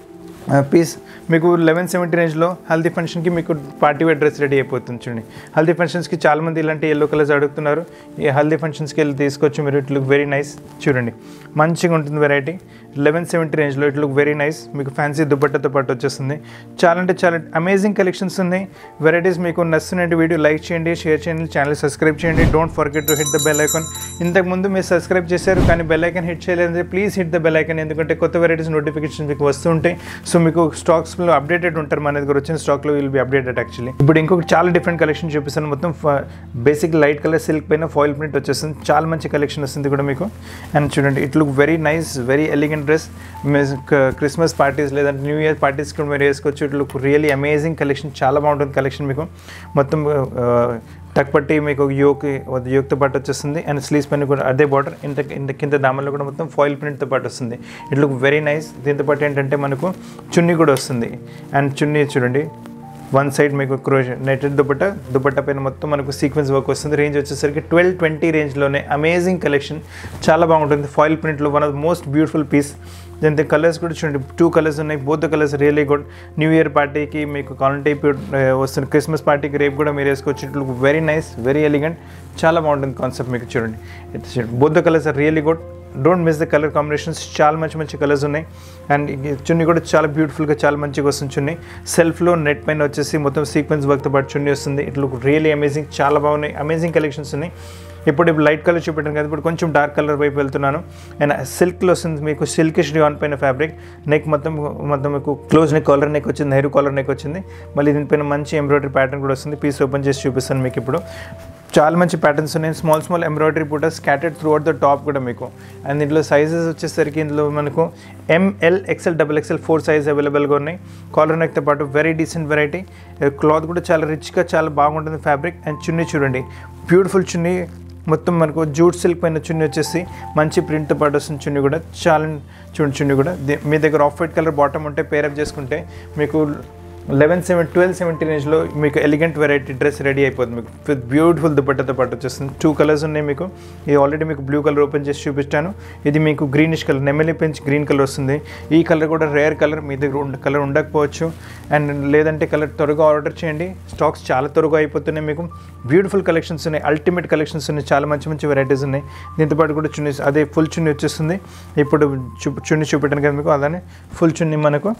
పీస్ మీకు లెవెన్ సెవెంటీ రేంజ్లో హల్దీ ఫంక్షన్కి మీకు పార్టీ వేర్ డ్రెస్ రెడీ అయిపోతుంది చూడండి హల్దీ ఫంక్షన్స్కి చాలామంది ఇలాంటి ఎల్లో కలర్స్ అడుగుతున్నారు ఈ హల్దీ ఫంక్షన్స్కి వెళ్ళి తీసుకొచ్చి మీరు ఇట్ లుక్ వెరీ నైస్ చూడండి మంచిగా ఉంటుంది వెరైటీ లెవెన్ సెవెంటీ రేంజ్లో ఇట్ లుక్ వెరీ నైస్ మీకు ఫ్యాన్సీ దుప్పట్టతో పాటు వచ్చేస్తుంది చాలా అంటే చాలా అమేజింగ్ కలెక్షన్స్ ఉన్నాయి వెరైటీస్ మీకు నచ్చుతున్న వీడియో లైక్ చేయండి షేర్ చేయండి ఛానల్ సబ్స్క్రైబ్ చేయండి don't forget to hit the bell icon ఇంతకుముందు మీరు సబ్స్క్రైబ్ చేశారు కానీ బెల్ ఐకాన్ హిట్ చేయలేదంటే please hit the bell icon ఎందుకంటే కొత్త వెరైటీస్ నోటిఫికేషన్ మీకు వస్తుంటాయి సో మీకు స్టాక్స్లో అప్డేటెడ్ ఉంటారు మన దగ్గర వచ్చిన స్టాక్లో విల్ బి అప్డేటెడ్ యాక్చువల్లీ ఇప్పుడు ఇంకొక చాలా డిఫరెంట్ కలెక్షన్ చూపిస్తాను మొత్తం బేసిక్ లైట్ కలర్ సిల్క్ పైన ఫాయిల్ ప్రింట్ వచ్చేస్తుంది చాలా మంచి కలెక్షన్ వస్తుంది కూడా మీకు అండ్ చూడండి it look very nice very elegant dress Christmas parties లేదంటే న్యూ ఇయర్ పార్టీస్ కూడా మీరు వేసుకోవచ్చు it look really amazing collection చాలా బాగుంటుంది కలెక్షన్ మీకు మొత్తం టక్ పట్టి మీకు యోక్ యోక్తో పాటు వచ్చేస్తుంది అండ్ స్లీవ్స్ పైన కూడా అదే బార్డర్ ఇంత ఇంత కింద దామల్లో కూడా మొత్తం ఫాయిల్ ప్రింట్తో పాటు వస్తుంది ఇట్ లుక్ వెరీ నైస్ దీంతో పాటు ఏంటంటే మనకు చున్నీ కూడా వస్తుంది అండ్ చున్నీ చూడండి వన్ సైడ్ మీకు క్రోష్ నెటెడ్ దుపట్ట దుపట్ట పైన మొత్తం మనకు సీక్వెన్స్ వర్క్ వస్తుంది రేంజ్ వచ్చేసరికి ట్వెల్వ్ ట్వంటీ రేంజ్లోనే అమేజింగ్ కలెక్షన్ చాలా బాగుంటుంది ఫాయిల్ ప్రింట్లో one of most beautiful piece దీంతో కలర్స్ కూడా చూడండి టూ కలర్స్ ఉన్నాయి both colours really good new year పార్టీకి మీకు కాలన్ టైప్ వస్తుంది క్రిస్మస్ పార్టీకి రేపు కూడా మీరు వేసుకోవచ్చు it look very nice very elegant చాలా బాగుంటుంది కాన్సెప్ట్ మీకు చూడండి both colours are really good don't miss the colour combinations చాలా మంచి మంచి కలర్స్ ఉన్నాయి అండ్ చున్నీ కూడా చాలా బ్యూటిఫుల్గా చాలా మంచిగా వస్తుంది చున్నీ సెల్ఫ్లో నెట్ పైన వచ్చేసి మొత్తం సీక్వెన్స్ వర్క్తో పాటు చున్నీ వస్తుంది ఇట్ లుక్ రియలీ అమేజింగ్ చాలా బాగున్నాయి అమేజింగ్ కలెక్షన్స్ ఉన్నాయి ఇప్పుడు ఇప్పుడు లైట్ కలర్ చూపెట్టాను కదా ఇప్పుడు కొంచెం డార్క్ కలర్ వైపు వెళ్తున్నాను అండ్ సిల్క్లో వస్తుంది మీకు సిల్కిష్ డివాన్ పైన ఫ్యాబ్రిక్ నెక్ మొత్తం మొత్తం మీకు క్లోజ్ నెక్ కాలర్ నెక్ వచ్చింది నెహరు కాలర్ నెక్ వచ్చింది మళ్ళీ దీనిపైన మంచి ఎంబ్రాయిడరీ ప్యాటర్న్ కూడా వస్తుంది పీస్ ఓపెన్ చేసి చూపిస్తాను మీకు ఇప్పుడు చాలా మంచి ప్యాటర్న్స్ ఉన్నాయి స్మాల్ స్మాల్ ఎంబ్రాయిడరీ కూడా scattered throughout the top కూడా మీకు అండ్ దీంట్లో సైజెస్ వచ్చేసరికి ఇందులో మనకు M L XL double XL four size అవైలబుల్గా ఉన్నాయి కాలర్ నెక్తో పాటు వెరీ డీసెంట్ వెరైటీ క్లాత్ కూడా చాలా రిచ్గా చాలా బాగుంటుంది ఫ్యాబ్రిక్ అండ్ చున్నీ చూడండి బ్యూటిఫుల్ చున్నీ మొత్తం మనకు జూట్ సిల్క్ పైన చున్నీ వచ్చేసి మంచి ప్రింట్తో పాటు వస్తుంది చున్నీ కూడా చాలా చూడండి చున్నీ కూడా ది- మీ దగ్గర ఆఫ్ వైట్ కలర్ బాటమ్ ఉంటే పేరప్ చేసుకుంటే మీకు లెవెన్ సెవెన్ ట్వెల్వ్ సెవెంటీ రేంజ్లో మీకు ఎలిగెంట్ వెరైటీ డ్రెస్ రెడీ అయిపోతుంది మీకు విత్ బ్యూటిఫుల్ దుపట్టతో పాటు వచ్చేస్తుంది టూ కలర్స్ ఉన్నాయి మీకు ఇది ఆల్రెడీ మీకు బ్లూ కలర్ ఓపెన్ చేసి చూపిస్తాను ఇది మీకు గ్రీనిష్ కలర్ నెమలి పెంచ్ గ్రీన్ కలర్ వస్తుంది ఈ కలర్ కూడా రేర్ కలర్ మీ దగ్గర ఉండ కలర్ ఉండకపోవచ్చు అండ్ లేదంటే కలర్ త్వరగా ఆర్డర్ చేయండి స్టాక్స్ చాలా త్వరగా అయిపోతున్నాయి మీకు బ్యూటిఫుల్ కలెక్షన్స్ ఉన్నాయి అల్టిమేట్ కలెక్షన్స్ ఉన్నాయి చాలా మంచి మంచి వెరైటీస్ ఉన్నాయి దీంతో పాటు కూడా చున్నీ అదే ఫుల్ చున్నీ వచ్చేస్తుంది ఇప్పుడు చూ చున్నీ చూపెట్టాను కదా మీకు అలానే ఫుల్ చున్నీ మనకు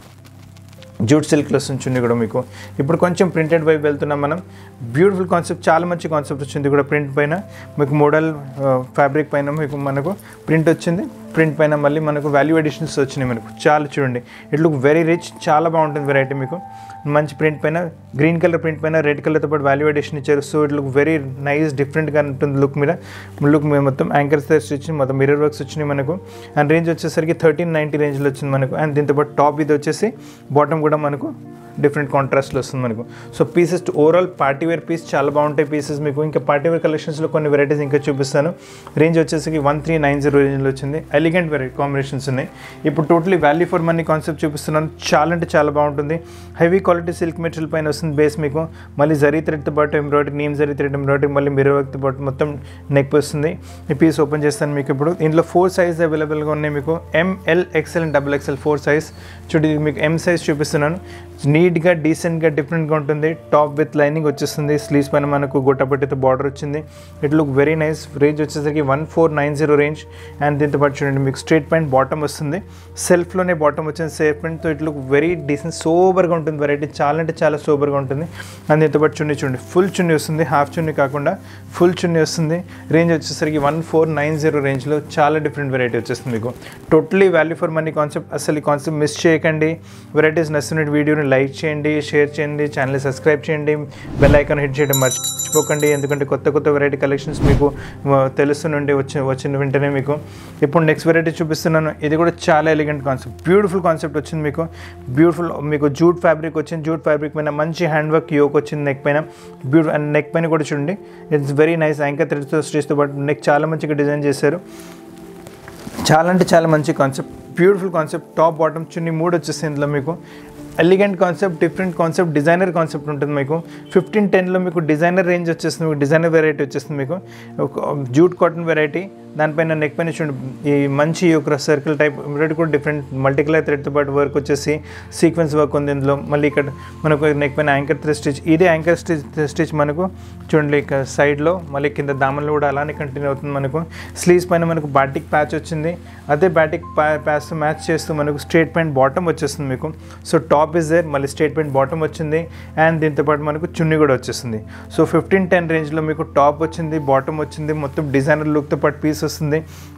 జూట్ సిల్క్లో వస్తుంది చున్నీ కూడా మీకు ఇప్పుడు కొంచెం ప్రింటెడ్ వైపు వెళ్తున్నాం మనం బ్యూటిఫుల్ కాన్సెప్ట్ చాలా మంచి కాన్సెప్ట్ వచ్చింది కూడా ప్రింట్ పైన మీకు మోడల్ ఫ్యాబ్రిక్ పైన మీకు మనకు ప్రింట్ వచ్చింది ప్రింట్ పైన మళ్ళీ మనకు వాల్యూ ఎడిషన్స్ వచ్చినాయి మనకు చాలా చూడండి ఇట్ లుక్ వెరీ రిచ్ చాలా బాగుంటుంది వెరైటీ మీకు మంచి ప్రింట్ పైన గ్రీన్ కలర్ ప్రింట్ పైన రెడ్ కలర్తో పాటు వాల్యూ ఎడిషన్ ఇచ్చారు so it look very nice డిఫరెంట్గా ఉంటుంది లుక్ మీద లుక్ మీద మొత్తం యాంకర్స్ వచ్చింది మొత్తం మిర్రర్ వర్క్స్ వచ్చినాయి మనకు అండ్ రేంజ్ వచ్చేసరికి థర్టీన్ నైంటీ రేంజ్లో వచ్చింది మనకు అండ్ దీంతో పాటు టాప్ ఇది వచ్చేసి బాటమ్ కూడా మనకు డిఫరెంట్ కాంట్రాస్ట్లో వస్తుంది మనకు so pieces overall party wear piece చాలా బాగుంటాయి పీసెస్ మీకు ఇంకా పార్టీ వేర్ కలెక్షన్స్లో కొన్ని వెరైటీస్ ఇంకా చూపిస్తాను రేంజ్ వచ్చేసరికి వన్ త్రీ నైన్ జీరో రేంజ్లో వచ్చింది ఎలిగెంట్ వెరైటీ కాంబినేషన్స్ ఉన్నాయి ఇప్పుడు totally value for money concept చూపిస్తున్నాను చాలా అంటే చాలా బాగుంటుంది హెవీ క్వాలిటీ సిల్క్ మెటీరియల్ పైన వస్తుంది బేస్ మీకు మళ్ళీ జరీ థ్రెడ్తో పాటు ఎంబ్రాయిడరీ నీమ్ జరీ థ్రెడ్ ఎంబ్రాయిడరీ మళ్ళీ మిర్రర్ వర్క్తో పాటు మొత్తం నెక్ వస్తుంది ఈ పీస్ ఓపెన్ చేస్తాను మీకు ఇప్పుడు ఇందులో ఫోర్ సైజ్ అవైలబుల్గా ఉన్నాయి మీకు M L XL and double XL four size చూడు ఇది మీకు ఎం సైజ్ చూపిస్తున్నాను నీట్గా డీసెంట్గా డిఫరెంట్గా ఉంటుంది టాప్ విత్ లైనింగ్ వచ్చేస్తుంది స్లీవ్స్ పైన మనకు గొట్టపట్టితో బార్డర్ వచ్చింది it look very nice range వచ్చేసరికి one four nine zero range and దీంతో పాటు చూడండి మీకు స్ట్రేట్ పాయింట్ బాటమ్ వస్తుంది సెల్ఫ్లోనే బాటమ్ వచ్చింది సేఫ్ పాయింట్తో ఇట్ లుక్ వెరీ డీసెంట్ సోబర్గా ఉంటుంది వెరైటీ చాలా అంటే చాలా సోబర్గా ఉంటుంది అండ్ దీంతో పాటు చున్నీ చూడండి ఫుల్ చున్నీ వస్తుంది హాఫ్ చున్నీ కాకుండా ఫుల్ చున్నీ వస్తుంది రేంజ్ వచ్చేసరికి వన్ ఫోర్ నైన్ జీరో రేంజ్లో చాలా డిఫరెంట్ వెరైటీ వచ్చేస్తుంది మీకు totally value for money concept అసలు ఈ కాన్సెప్ట్ మిస్ చేయకండి వెరైటీస్ నచ్చిన వీడియోని లైక్ చేయండి షేర్ చేయండి ఛానల్ సబ్స్క్రైబ్ చేయండి బెల్ ఐకాన్ హిట్ చేయడం మర్చిపోకండి ఎందుకంటే కొత్త కొత్త వెరైటీ కలెక్షన్స్ మీకు ఆ, తెలుస్తుండండి వచ్చి వచ్చిన వెంటనే మీకు ఇప్పుడు నెక్స్ట్ వెరైటీ చూపిస్తున్నాను ఇది కూడా చాలా ఎలిగెంట్ కాన్సెప్ట్ బ్యూటిఫుల్ కాన్సెప్ట్ వచ్చింది మీకు బ్యూటిఫుల్ మీకు జూట్ ఫ్యాబ్రిక్ వచ్చింది జూట్ ఫ్యాబ్రిక్ పైన మంచి హ్యాండ్ వర్క్ యోక్ వచ్చింది నెక్ పైన బ్యూటిఫుల్ అండ్ నెక్ పైన కూడా చూడండి ఇట్స్ వెరీ నైస్ యాంకర్ థ్రెడ్తో స్టిచ్తో పాటు నెక్ చాలా మంచిగా డిజైన్ చేశారు చాలా అంటే చాలా మంచి concept beautiful concept top bottom chunni మూడు వచ్చేస్తుంది ఇందులో మీకు elegant concept different concept designer concept ఉంటుంది మీకు ఫిఫ్టీన్ టెన్లో మీకు డిజైనర్ రేంజ్ వచ్చేస్తుంది మీకు డిజైనర్ వెరైటీ వచ్చేస్తుంది మీకు ఒక జూట్ కాటన్ వెరైటీ దానిపైన నెక్ పైన చూడండి ఈ మంచి ఒక సర్కిల్ టైప్ ఎంబ్రాయిడరీ కూడా డిఫరెంట్ మల్టీ కలర్ థ్రెడ్తో పాటు వర్క్ వచ్చేసి సీక్వెన్స్ వర్క్ ఉంది ఇందులో మళ్ళీ ఇక్కడ మనకు నెక్ పైన యాంకర్ థ్రెడ్ స్టిచ్ ఇదే యాంకర్ స్టిచ్ స్టిచ్ మనకు చూడండి ఇక సైడ్లో మళ్ళీ కింద దామన్లో కూడా అలానే కంటిన్యూ అవుతుంది మనకు స్లీవ్స్ పైన మనకు బాటిక్ ప్యాచ్ వచ్చింది అదే బాటిక్ ప్యాచ్ మ్యాచ్ చేస్తూ మనకు స్ట్రేట్ పాయింట్ బాటమ్ వచ్చేస్తుంది మీకు సో టాప్ ఇస్ దేర్ మళ్ళీ స్ట్రేట్ పాయింట్ బాటమ్ వచ్చింది అండ్ దీంతో పాటు మనకు చున్నీ కూడా వచ్చేస్తుంది సో ఫిఫ్టీన్ టెన్ రేంజ్లో మీకు టాప్ వచ్చింది బాటమ్ వచ్చింది మొత్తం డిజైనర్ లుక్తో పాటు పీస్ వస్తుంది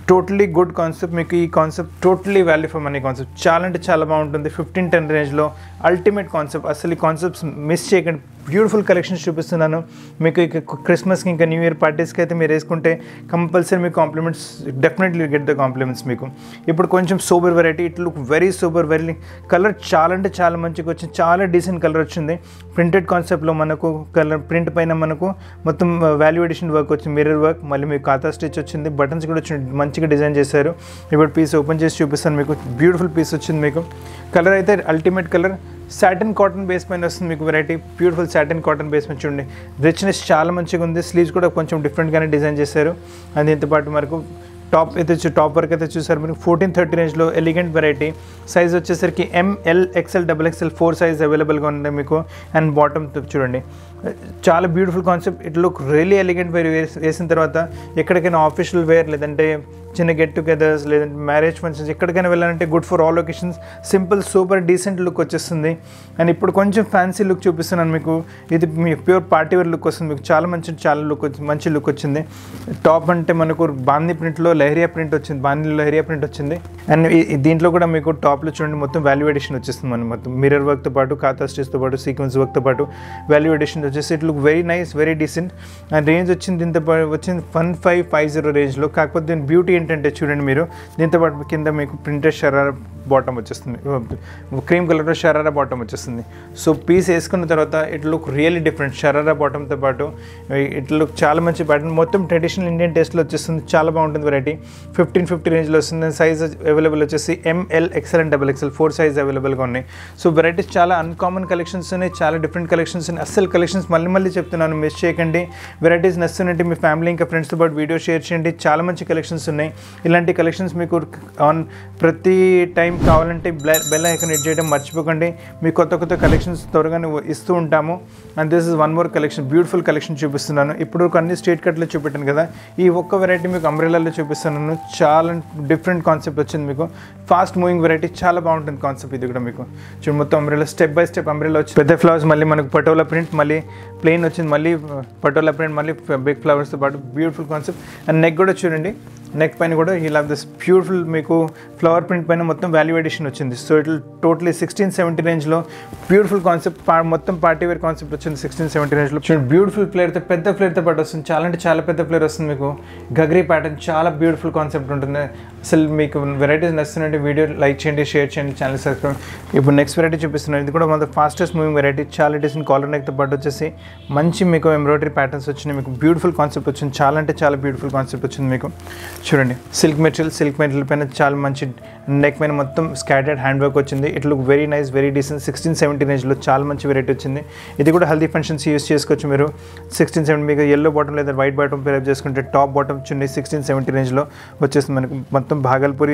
టోటలీ గుడ్ కాన్సెప్ట్ మీకు ఈ concept totally value for money concept చాలా అంటే చాలా బాగుంటుంది ఫిఫ్టీన్ టెన్ రేంజ్లో అల్టిమేట్ కాన్సెప్ట్ అసలు ఈ కాన్సెప్ట్స్ మిస్ చేయకండి బ్యూటిఫుల్ కలెక్షన్స్ చూపిస్తున్నాను మీకు ఇక క్రిస్మస్కి ఇంకా న్యూ ఇయర్ పార్టీస్కి అయితే మీరు వేసుకుంటే కంపల్సరీ మీకు compliments definitely get the compliments మీకు ఇప్పుడు కొంచెం super variety it look very super very colour చాలా అంటే చాలా మంచిగా వచ్చింది చాలా డీసెంట్ కలర్ వచ్చింది ప్రింటెడ్ కాన్సెప్ట్లో మనకు కలర్ ప్రింట్ పైన మనకు మొత్తం వాల్యూ ఎడిషన్ వర్క్ వచ్చింది మిర్రర్ వర్క్ మళ్ళీ మీకు ఖాతా స్టిచ్ వచ్చింది బటన్స్ కూడా వచ్చి మంచిగా డిజైన్ చేశారు ఇప్పుడు పీస్ ఓపెన్ చేసి చూపిస్తాను మీకు బ్యూటిఫుల్ పీస్ వచ్చింది మీకు కలర్ అయితే ultimate colour satin cotton base పైన వస్తుంది మీకు variety beautiful satin cotton base మీద చూడండి రిచ్నెస్ చాలా మంచిగా ఉంది స్లీవ్స్ కూడా కొంచెం డిఫరెంట్గానే డిజైన్ చేశారు అండ్ దీంతో పాటు మనకు టాప్ అయితే చూ- టాప్ వర్క్ అయితే చూసారు మీరు ఫోర్టీన్ థర్టీ రేంజ్లో ఎలిగెంట్ వెరైటీ సైజ్ వచ్చేసరికి M L XL double XL four size అవైలబుల్గా ఉంది మీకు అండ్ బాటమ్ చూడండి చాలా beautiful concept it look really elegant wear వేసిన తర్వాత ఎక్కడికైనా ఆఫీషియల్ వేర్ లేదంటే చిన్న గెట్ టుగెదర్స్ లేదంటే మ్యారేజ్ ఫంక్షన్స్ ఎక్కడికైనా వెళ్ళాలంటే good for all locations simple super decent look వచ్చేస్తుంది అండ్ ఇప్పుడు కొంచెం ఫ్యాన్సీ లుక్ చూపిస్తున్నాను మీకు ఇది మీ ప్యూర్ పార్టీ వేర్ లుక్ వస్తుంది మీకు చాలా మంచి చాలా లుక్ వచ్చి మంచి లుక్ వచ్చింది టాప్ అంటే మనకు బాందీ ప్రింట్లో లహరియా ప్రింట్ వచ్చింది బాందీ లహరియా ప్రింట్ వచ్చింది అండ్ ఈ- ఈ దీంట్లో కూడా మీకు టాప్లో చూడండి మొత్తం వాల్యూ ఎడిషన్ వచ్చేస్తుంది మనకి మొత్తం మిర్రర్ వర్క్తో పాటు ఖాతా స్టిచ్తో పాటు సీక్వెన్స్ వర్క్తో పాటు వాల్యూ ఎడిషన్ వచ్చేసి it look very nice very decent and range వచ్చింది దీంతో పాటు వచ్చింది వన్ ఫైవ్ ఫైవ్ జీరో రేంజ్లో కాకపోతే దీని బ్యూటీ ఏంటంటే చూడండి మీరు దీంతో పాటు కింద మీకు ప్రింటెడ్ షరారా బాటమ్ వచ్చేస్తుంది క్రీమ్ కలర్లో షరారా బాటమ్ వచ్చేస్తుంది సో పీస్ వేసుకున్న తర్వాత it look really different sharara బాటమ్తో పాటు ఇట్ లుక్ చాలా మంచి ప్యాటర్న్ మొత్తం ట్రెడిషనల్ ఇండియన్ టేస్ట్లో వచ్చేస్తుంది చాలా బాగుంటుంది వెరైటీ ఫిఫ్టీన్ ఫిఫ్టీ రేంజ్లో వస్తుంది సైజ్ అవైలబుల్ వచ్చేసి M L XL and double XL four size అవైలబుల్గా ఉన్నాయి సో వెరైటీస్ చాలా అన్కామన్ కలెక్షన్స్ ఉన్నాయి చాలా డిఫరెంట్ కలెక్షన్స్ ఉన్నాయి అస్సలు కలెక్షన్స్ మళ్ళీ మళ్ళీ చెప్తున్నాను మిస్ చేయకండి వెరైటీస్ నచ్చుతుంటే మీ ఫ్యామిలీ ఇంకా ఫ్రెండ్స్తో పాటు వీడియో షేర్ చేయండి చాలా మంచి కలెక్షన్స్ ఉన్నాయి ఇలాంటి కలెక్షన్స్ మీకు ఆన్ ప్రతి టైం కావాలంటే బెల్ ఐకన్ హిట్ చేయడం మర్చిపోకండి మీ కొత్త కొత్త కలెక్షన్స్ త్వరగానే ఇస్తూ ఉంటాము and this is one more collection beautiful collection చూపిస్తున్నాను ఇప్పుడు అన్ని స్ట్రేట్ కట్లో చూపెట్టాను కదా ఈ ఒక్క వెరైటీ మీకు అంబ్రెలాలో చూపిస్తున్నాను చాలా డిఫరెంట్ కాన్సెప్ట్ వచ్చింది మీకు ఫాస్ట్ మూవింగ్ వెరైటీ చాలా బాగుంటుంది కాన్సెప్ట్ ఇది కూడా మీకు చూడండి మొత్తం umbrella step by step umbrella వచ్చి పెద్ద ఫ్లవర్స్ మళ్ళీ మనకు పటోలా ప్రింట్ మళ్ళీ ప్లెయిన్ వచ్చింది మళ్ళీ పటోలా ప్రింట్ మళ్ళీ బిగ్ ఫ్లవర్స్తో పాటు బ్యూటిఫుల్ కాన్సెప్ట్ అండ్ నెక్ కూడా చూడండి నెక్ పైన కూడా ఈ లవ్ దిస్ బ్యూటిఫుల్ మీకు ఫ్లవర్ ప్రింట్ పైన మొత్తం వాల్యూ ఎడిషన్ వచ్చింది so it totally sixteen seventy రేంజ్లో బ్యూటిఫుల్ కాన్సెప్ట్ మొత్తం పార్టీ వేర్ కాన్సెప్ట్ వచ్చింది సిక్స్టీన్ సెవెంటీ రేంజ్లో చూడండి బ్యూటిఫుల్ ఫ్లేర్తో పెద్ద ఫ్లేర్తో పాటు వస్తుంది చాలా అంటే చాలా పెద్ద ఫ్లేర్ వస్తుంది మీకు గగ్రీ ప్యాటర్న్ చాలా బ్యూటిఫుల్ కాన్సెప్ట్ ఉంటుంది అసలు మీకు వెరైటీస్ నచ్చుతుందంటే వీడియో లైక్ చేయండి షేర్ చేయండి ఛానల్ సబ్స్క్రైబ్ ఇప్పుడు నెక్స్ట్ వెరైటీ చూపిస్తున్నాను ఇది కూడా మన ఫాస్టెస్ట్ మూవింగ్ వెరైటీ చాలా డిసెంట్ కాలర్ నెక్తో పాటు వచ్చేసి మంచి మీకు ఎంబ్రాయిడరీ ప్యాటర్న్స్ వచ్చినాయి మీకు బ్యూటిఫుల్ కాన్సెప్ట్ వచ్చింది చాలా అంటే చాలా బ్యూటిఫుల్ కాన్సెప్ట్ వచ్చింది మీకు చూడండి సిల్క్ మెటీరియల్ సిల్క్ మెటీరియల్ పైన చాలా మంచి నెక్ పైన మొత్తం స్కాటర్డ్ హ్యాండ్ వర్క్ వచ్చింది it look very nice very decent sixteen seventy రేంజ్లో చాలా మంచి వెరైటీ వచ్చింది ఇది కూడా హల్దీ ఫంక్షన్స్ యూస్ చేసుకోవచ్చు మీరు సిక్స్టీన్ సెవెంటీ మీకు ఎల్లో బాటమ్ లేదా వైట్ బాటమ్ పేరప్ చేసుకుంటే top bottom chunni sixteen seventy రేంజ్లో వచ్చేస్తుంది మనకు మొత్తం భాగల్పూరి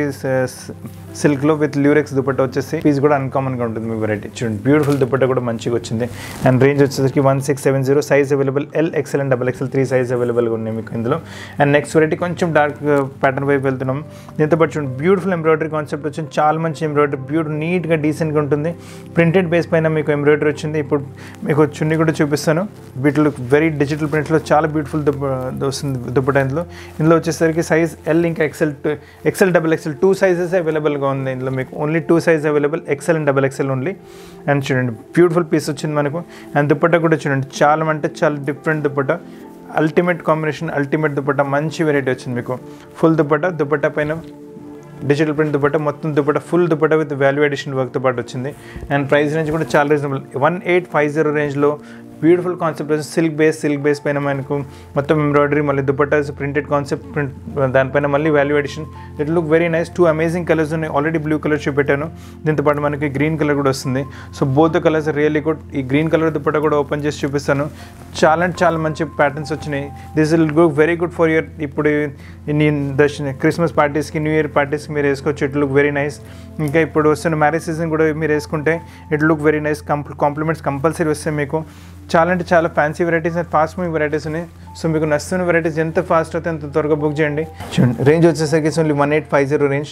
సిల్క్లో విత్ ల్యూరెక్స్ దుపట్టా వచ్చేసి పీస్ కూడా అన్కామన్గా ఉంటుంది మీ వెరైటీ చూడండి బ్యూటిఫుల్ దుపట్టా కూడా మంచిగా వచ్చింది అండ్ రేంజ్ వచ్చేసరికి one six seven zero size available L XL and double XL three size అవైలబుల్గా ఉన్నాయి మీకు ఇందులో అండ్ నెక్స్ట్ వెరైటీ కొంచెం డార్క్ ప్యాటర్న్ వైపు వెళ్తున్నాం దీంతో పాటు చూడండి బ్యూటిఫుల్ ఎంబ్రాయిడరీ కాన్సెప్ట్ వచ్చింది చాలా మంచి ఎంబ్రాయిడరీ బ్యూటిఫుల్ నీట్గా డీసెంట్గా ఉంటుంది ప్రింటెడ్ బేస్ పైన మీకు ఎంబ్రాయిడరీ వచ్చింది ఇప్పుడు మీకు చున్నీ కూడా చూపిస్తాను వీటిలో వెరీ డిజిటల్ ప్రింట్లో చాలా బ్యూటిఫుల్ వస్తుంది దుప్పట ఇందులో ఇందులో వచ్చేసరికి సైజ్ ఎల్ ఇంకా XL XL double XL two sizes అవైలబుల్గా ఉంది ఇందులో మీకు only two size available XL and double XL only and చూడండి బ్యూటిఫుల్ పీస్ వచ్చింది మనకు అండ్ దుప్పట్ట కూడా చూడండి చాలా అంటే చాలా different dupatta ultimate combination ultimate dupatta మంచి వెరైటీ వచ్చింది మీకు ఫుల్ దుపట్టా దుపట్టా పైన డిజిటల్ ప్రింట్ దుపట్టా మొత్తం dupatta full dupatta with value addition వర్క్తో పాటు వచ్చింది అండ్ ప్రైస్ రేంజ్ కూడా చాలా reasonable one eight five zero రేంజ్లో బ్యూటిఫుల్ కాన్సెప్ట్ వచ్చి సిల్క్ బేస్ సిల్క్ బేస్ పైన మనకు మొత్తం ఎంబ్రాయిడరీ మళ్ళీ దుపట్టాస్ ప్రింటెడ్ కాన్సెప్ట్ ప్రింట్ దానిపైన మళ్ళీ value addition it look very nice two amazing colours ఉన్నాయి ఆల్రెడీ బ్లూ కలర్ చూపెట్టాను దీంతో పాటు మనకి గ్రీన్ కలర్ కూడా వస్తుంది so both colours really good ఈ గ్రీన్ కలర్ దుపట్టా కూడా ఓపెన్ చేసి చూపిస్తాను చాలా అంటే చాలా మంచి ప్యాటర్న్స్ వచ్చినాయి this will go very good for year ఇప్పుడు నేను దర్శన క్రిస్మస్ పార్టీస్కి న్యూ ఇయర్ పార్టీస్కి మీరు వేసుకోవచ్చు ఇట్ లుక్ వెరీ నైస్ ఇంకా ఇప్పుడు వస్తున్న మ్యారేజ్ సీజన్ కూడా మీరు వేసుకుంటే ఇట్ లుక్ వెరీ నైస్ కంప్ కాంప్లిమెంట్స్ కంపల్సరీ వస్తాయి మీకు చాలా అంటే చాలా fancy varieties and fast moving varieties ఉన్నాయి సో మీకు నచ్చుతున్న వెరైటీస్ ఎంత ఫాస్ట్ అయితే అంత త్వరగా బుక్ చేయండి చూడండి రేంజ్ వచ్చేసరికి only one eight five zero range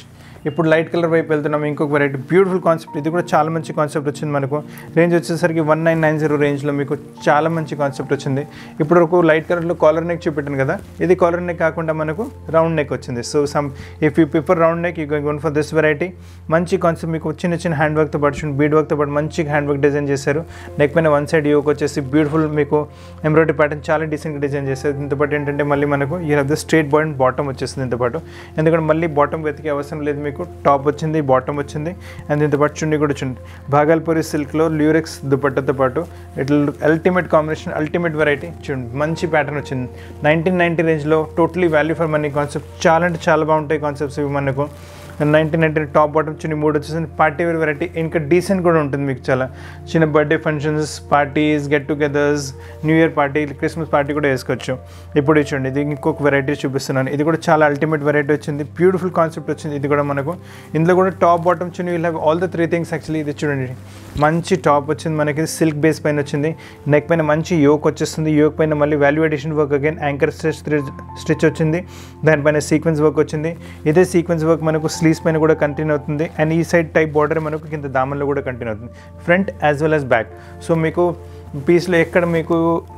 ఇప్పుడు లైట్ కలర్ వైపు వెళ్తున్నాం ఇంకొక వెరైటీ బ్యూటిఫుల్ కాన్సెప్ట్ ఇది కూడా చాలా మంచి కాన్సెప్ట్ వచ్చింది మనకు రేంజ్ వచ్చేసరికి వన్ నైన్ నైన్ జీరో రేంజ్లో మీకు చాలా మంచి కాన్సెప్ట్ వచ్చింది ఇప్పుడు ఒక లైట్ కలర్లో కాలర్ నెక్ చూపెట్టాను కదా ఇది కాలర్ నెక్ కాకుండా మనకు రౌండ్ నెక్ వచ్చింది so some if you prefer round neck you gone for this variety మంచి కాన్సెప్ట్ మీకు చిన్న చిన్న హ్యాండ్ వర్క్తో పాటు చూడండి బీడ్ వర్క్తో పాటు మంచి హ్యాండ్ వర్క్ డిజైన్ చేశారు నెక్ పైన వన్ సైడ్ యోక్ వచ్చేసి బ్యూటిఫుల్ మీకు ఎంబ్రాయిడరీ ప్యాటర్న్ చాలా డీసెంట్గా డిజైన్ చేశారు దీంతో పాటు ఏంటంటే మళ్ళీ మనకు ఈ have the straight boy and bottom వచ్చేస్తుంది దీంతో పాటు ఎందుకంటే మళ్ళీ బాటమ్ వెతికే అవసరం లేదు మీకు టాప్ వచ్చింది బాటమ్ వచ్చింది అండ్ దీంతో పాటు చున్నీ కూడా వచ్చింది భాగల్పూరి సిల్క్లో ల్యూరెక్స్ దుపట్టతో పాటు ఇట్లా అల్టిమేట్ కాంబినేషన్ అల్టిమేట్ వెరైటీ చూడండి మంచి ప్యాటర్న్ వచ్చింది నైన్టీన్ నైంటీ రేంజ్లో totally value for money concept చాలా అంటే చాలా బాగుంటాయి కాన్సెప్ట్స్ ఇవి మనకు నైన్టీన్ నైన్టీన్ టాప్ బాటమ్ చిన్న మూడు వచ్చేసి పార్టీ వేర్ వెరైటీ ఇంకా డీసెంట్ కూడా ఉంటుంది మీకు చాలా చిన్న birthday functions parties get togethers new year party Christmas party కూడా వేసుకోవచ్చు ఇప్పుడు ఇది చూడండి ఇది ఇంకొక వెరైటీ చూపిస్తున్నాను ఇది కూడా చాలా అల్టిమేట్ వెరైటీ వచ్చింది బ్యూటిఫుల్ కాన్సెప్ట్ వచ్చింది ఇది కూడా మనకు ఇందులో కూడా టాప్ బాటమ్ చిన్న will have all the three things actually ఇది చూడండి మంచి టాప్ వచ్చింది మనకి సిల్క్ బేస్ పైన వచ్చింది నెక్ పైన మంచి యోక్ వచ్చేస్తుంది యోక్ పైన మళ్ళీ value edition work again anchor stitch stitch వచ్చింది దానిపైన సీక్వెన్స్ వర్క్ వచ్చింది ఇదే సీక్వెన్స్ వర్క్ మనకు స్లీవ్స్ పైన కూడా కంటిన్యూ అవుతుంది అండ్ ఈ సైడ్ టైప్ బార్డర్ మనకు కింద దామన్లో కూడా కంటిన్యూ అవుతుంది front as well as back so మీకు పీస్లో ఎక్కడ మీకు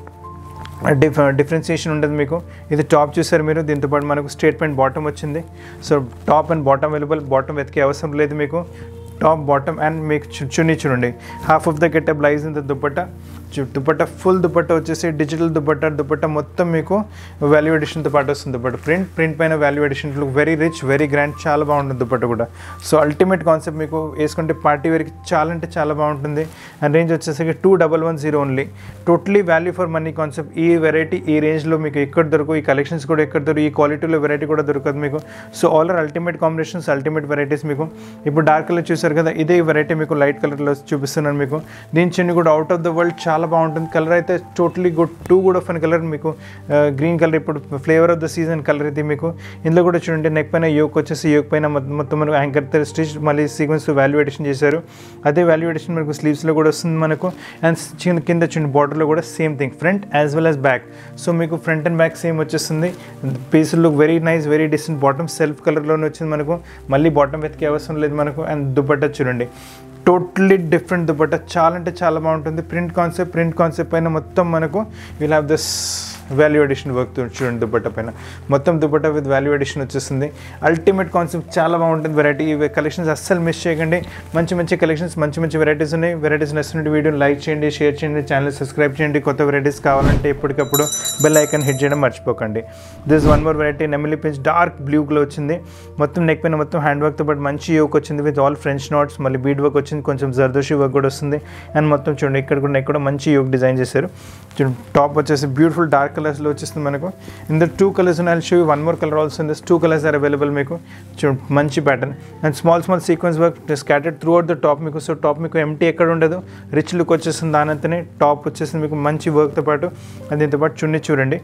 డిఫ డిఫరెన్సియేషన్ ఉంటుంది మీకు ఇది టాప్ చూసారు మీరు దీంతో పాటు మనకు స్టేట్ పాయింట్ బాటమ్ వచ్చింది so top and bottom available bottom వెతికే అవసరం లేదు మీకు టాప్ బాటమ్ అండ్ మీకు చు- చున్నీ చూడండి half of the getup lies in the dupatta చు- దుపట్టా ఫుల్ దుపట్టా వచ్చేసి డిజిటల్ దుపట్టా దుపట్టా మొత్తం మీకు వాల్యూ ఎడిషన్తో పాటు వస్తుంది దుపట్టా ప్రింట్ ప్రింట్ పైన value edition look very rich very grand చాలా బాగుంటుంది దుపట్టా కూడా సో అల్టిమేట్ కాన్సెప్ట్ మీకు వేసుకుంటే పార్టీ వేర్కి చాలా అంటే చాలా బాగుంటుంది అండ్ రేంజ్ వచ్చేసరికి two double one zero only totally value for money concept ఈ వెరైటీ ఈ రేంజ్లో మీకు ఎక్కడ దొరకవు ఈ కలెక్షన్స్ కూడా ఎక్కడ దొరకవు ఈ క్వాలిటీలో వెరైటీ కూడా దొరకదు మీకు so all are ultimate combinations ultimate varieties మీకు ఇప్పుడు డార్క్ కలర్ చూసారు కదా ఇదే వెరైటీ మీకు లైట్ కలర్లో చూపిస్తున్నాను మీకు దీని చిన్న కూడా అవుట్ ఆఫ్ ద వరల్డ్ చాలా బాగుంటుంది కలర్ అయితే totally good to good of అన్ కలర్ మీకు గ్రీన్ కలర్ ఇప్పుడు flavour of the season colour ఇది మీకు ఇందులో కూడా చూడండి నెక్ పైన యోక్ వచ్చేసి యోక్ పైన మొత్తం మొత్తం మనకు యాంకర్ స్టిచ్ మళ్ళీ సీక్వెన్స్ వాల్యూ ఎడిషన్ చేశారు అదే వాల్యూ ఎడిషన్ మనకు స్లీవ్స్లో కూడా వస్తుంది మనకు అండ్ చిన్న కింద చిన్న బార్డర్లో కూడా same thing front as well as back so మీకు ఫ్రంట్ అండ్ బ్యాక్ సేమ్ వచ్చేస్తుంది piece look very nice very decent bottom self కలర్లోనే వచ్చింది మనకు మళ్ళీ బాటమ్ వెతికే అవసరం లేదు మనకు అండ్ దుపట్టా చూడండి టోటలీ డిఫరెంట్ దుపట్టా చాలా అంటే చాలా బాగుంటుంది ప్రింట్ కాన్సెప్ట్ ప్రింట్ కాన్సెప్ట్ పైన మొత్తం మనకు will have this value edition work చూడండి దుపట్టా పైన మొత్తం దుపట్టా విత్ వాల్యూ ఎడిషన్ వచ్చేస్తుంది అల్టిమేట్ కాన్సెప్ట్ చాలా బాగుంటుంది వెరైటీ ఈ కలెక్షన్స్ అస్సలు మిస్ చేయకండి మంచి మంచి కలెక్షన్స్ మంచి మంచి వెరైటీస్ ఉన్నాయి వెరైటీస్ నచ్చినట్టు వీడియోని లైక్ చేయండి షేర్ చేయండి ఛానల్ సబ్స్క్రైబ్ చేయండి కొత్త వెరైటీస్ కావాలంటే ఎప్పటికప్పుడు బెల్ ఐకాన్ హిట్ చేయడం మర్చిపోకండి దిస్ వన్ మోర్ వెరైటీ నెమిలి పెంచ్ డార్క్ బ్లూలో వచ్చింది మొత్తం నెక్ పైన మొత్తం హ్యాండ్ వర్క్తో పాటు మంచి యోక్ వచ్చింది విత్ ఆల్ ఫ్రెంచ్ నోట్స్ మళ్ళీ బీడ్ వర్క్ వచ్చింది కొంచెం జర్దోషి వర్క్ కూడా వస్తుంది అండ్ మొత్తం చూడండి ఇక్కడ కూడా నెక్ కూడా మంచి యోక్ డిజైన్ చేశారు చూడండి టాప్ వచ్చేసి బ్యూటిఫుల్ డార్క్ కలర్స్లో వచ్చేస్తుంది మనకు ఇందులో టూ కలర్స్ ఉన్నాయి show one more colour also in this two colours are available మీకు చూడండి మంచి pattern and small small sequence work scattered throughout the top మీకు సో టాప్ మీకు ఎంటీ ఎక్కడ ఉండదు రిచ్ లుక్ వచ్చేస్తుంది దానంతనే టాప్ వచ్చేసింది మీకు మంచి వర్క్తో పాటు అండ్ దీంతో పాటు చున్నీ చూడండి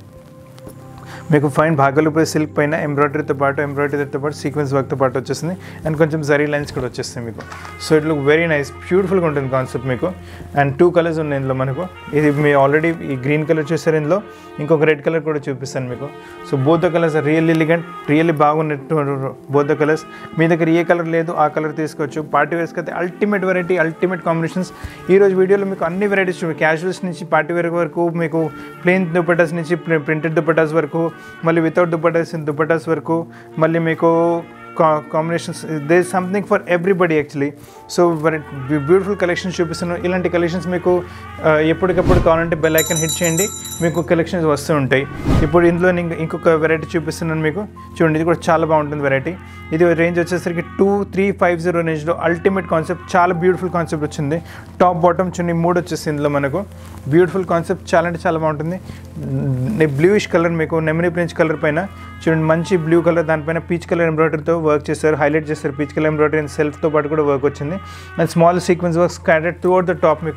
మీకు ఫైన్ భాగలుపై సిల్క్ పైన ఎంబ్రాయిడరీతో పాటు ఎంబ్రాయిడరీతో పాటు సీక్వెన్స్ వర్క్తో పాటు వచ్చేస్తుంది అండ్ కొంచెం జరీ లైన్స్ కూడా వచ్చేస్తాయి మీకు so it look very nice బ్యూటిఫుల్గా ఉంటుంది కాన్సెప్ట్ మీకు అండ్ టూ కలర్స్ ఉన్నాయి ఇందులో మనకు ఇది మీ ఆల్రెడీ ఈ గ్రీన్ కలర్ చూసారు ఇందులో ఇంకొక రెడ్ కలర్ కూడా చూపిస్తాను మీకు so both the colours really elegant really బాగున్నట్టు బోత్ ద కలర్స్ మీ దగ్గర ఏ కలర్ లేదు ఆ కలర్ తీసుకోవచ్చు పార్టీ వేర్స్కి అయితే అల్టిమేట్ వెరైటీ అల్టిమేట్ కాంబినేషన్స్ ఈ రోజు వీడియోలో మీకు అన్ని వెరైటీస్ చూడండి క్యాజువల్స్ నుంచి పార్టీ వేర్ వరకు మీకు ప్లెయిన్ దుపటాస్ నుంచి ప్రింటెడ్ దుపటాస్ వరకు మళ్ళీ వితౌట్ దుపటాస్ దుపటాస్ వరకు మళ్ళీ మీకు combinations they is something for everybody actually so beautiful collections చూపిస్తున్నాను ఇలాంటి కలెక్షన్స్ మీకు ఆ, ఎప్పటికప్పుడు కావాలంటే బెల్ ఐకన్ హిట్ చేయండి మీకు కలెక్షన్స్ వస్తూ ఉంటాయి ఇప్పుడు ఇందులో నేను ఇంకొక వెరైటీ చూపిస్తున్నాను మీకు చూడండి ఇది కూడా చాలా బాగుంటుంది వెరైటీ ఇది రేంజ్ వచ్చేసరికి టూ త్రీ ఫైవ్ జీరో రేంజ్లో అల్టిమేట్ కాన్సెప్ట్ చాలా బ్యూటిఫుల్ కాన్సెప్ట్ వచ్చింది టాప్ బాటమ్ చున్నీ మూడు వచ్చేసి ఇందులో మనకు బ్యూటిఫుల్ కాన్సెప్ట్ చాలా అంటే చాలా బాగుంటుంది బ్లూయిష్ కలర్ మీకు నెమరీ ప్రించ్ కలర్ పైన చూడండి మంచి బ్లూ కలర్ దానిపైన పీచ్ కలర్ ఎంబ్రాయిడరీతో వర్క్ చేశారు హైలైట్ చేశారు పీచ్ కలర్ ఎంబ్రాయిడరీ అండ్ సెల్ఫ్తో పాటు కూడా వర్క్ వచ్చింది and small sequence work scattered throughout the top మీకు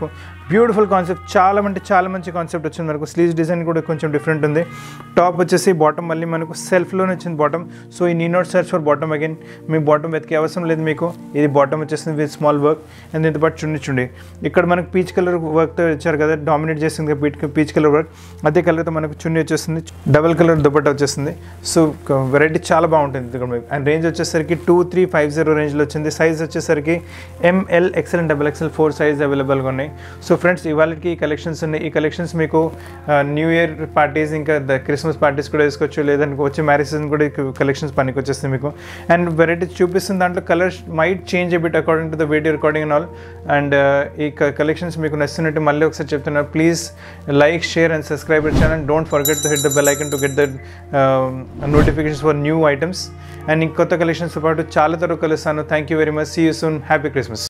బ్యూటిఫుల్ కాన్సెప్ట్ చాలా అంటే చాలా మంచి కాన్సెప్ట్ వచ్చింది మనకు స్లీవ్స్ డిజైన్ కూడా కొంచెం డిఫరెంట్ ఉంది టాప్ వచ్చేసి బాటమ్ మళ్ళీ మనకు సెల్ఫ్లోనే వచ్చింది బాటమ్ సో ఈ need not search for bottom again మీ బాటమ్ వెతికే అవసరం లేదు మీకు ఇది బాటమ్ వచ్చేసింది విత్ స్మాల్ వర్క్ అండ్ దీంతో పాటు చుండి చుండి ఇక్కడ మనకు పీచ్ కలర్ వర్క్తో ఇచ్చారు కదా డామినేట్ చేసింది పీచ్ పీచ్ కలర్ వర్క్ అదే కలర్తో మనకు చున్నీ వచ్చేస్తుంది డబల్ కలర్ దుపట్టా వచ్చేస్తుంది సో వెరైటీ చాలా బాగుంటుంది ఇక్కడ మీకు అండ్ రేంజ్ వచ్చేసరికి టూ త్రీ ఫైవ్ జీరో రేంజ్లో వచ్చింది సైజ్ వచ్చేసరికి ML XL and double XL four size అవైలబుల్గా ఉన్నాయి సో ఫ్రెండ్స్ ఇవాళకి ఈ కలెక్షన్స్ ఉన్నాయి ఈ కలెక్షన్స్ మీకు న్యూ ఇయర్ పార్టీస్ ఇంకా ద క్రిస్మస్ పార్టీస్ కూడా వేసుకోవచ్చు లేదంటే వచ్చే మ్యారేజ్ సీజన్ కూడా కలెక్షన్స్ పనికి వచ్చేస్తాయి మీకు అండ్ వెరైటీస్ చూపిస్తుంది దాంట్లో colours might change bit according to the video recording and all and ఈ కలెక్షన్స్ మీకు నచ్చినట్టు మళ్ళీ ఒకసారి చెప్తున్నారు please like share and subscribe channel don't forget to hit the bell icon to get the notifications for new items and ఇంకొత్త కలెక్షన్స్తో పాటు చాలా త్వరగా కలుస్తాను thank you very much see you soon happy Christmas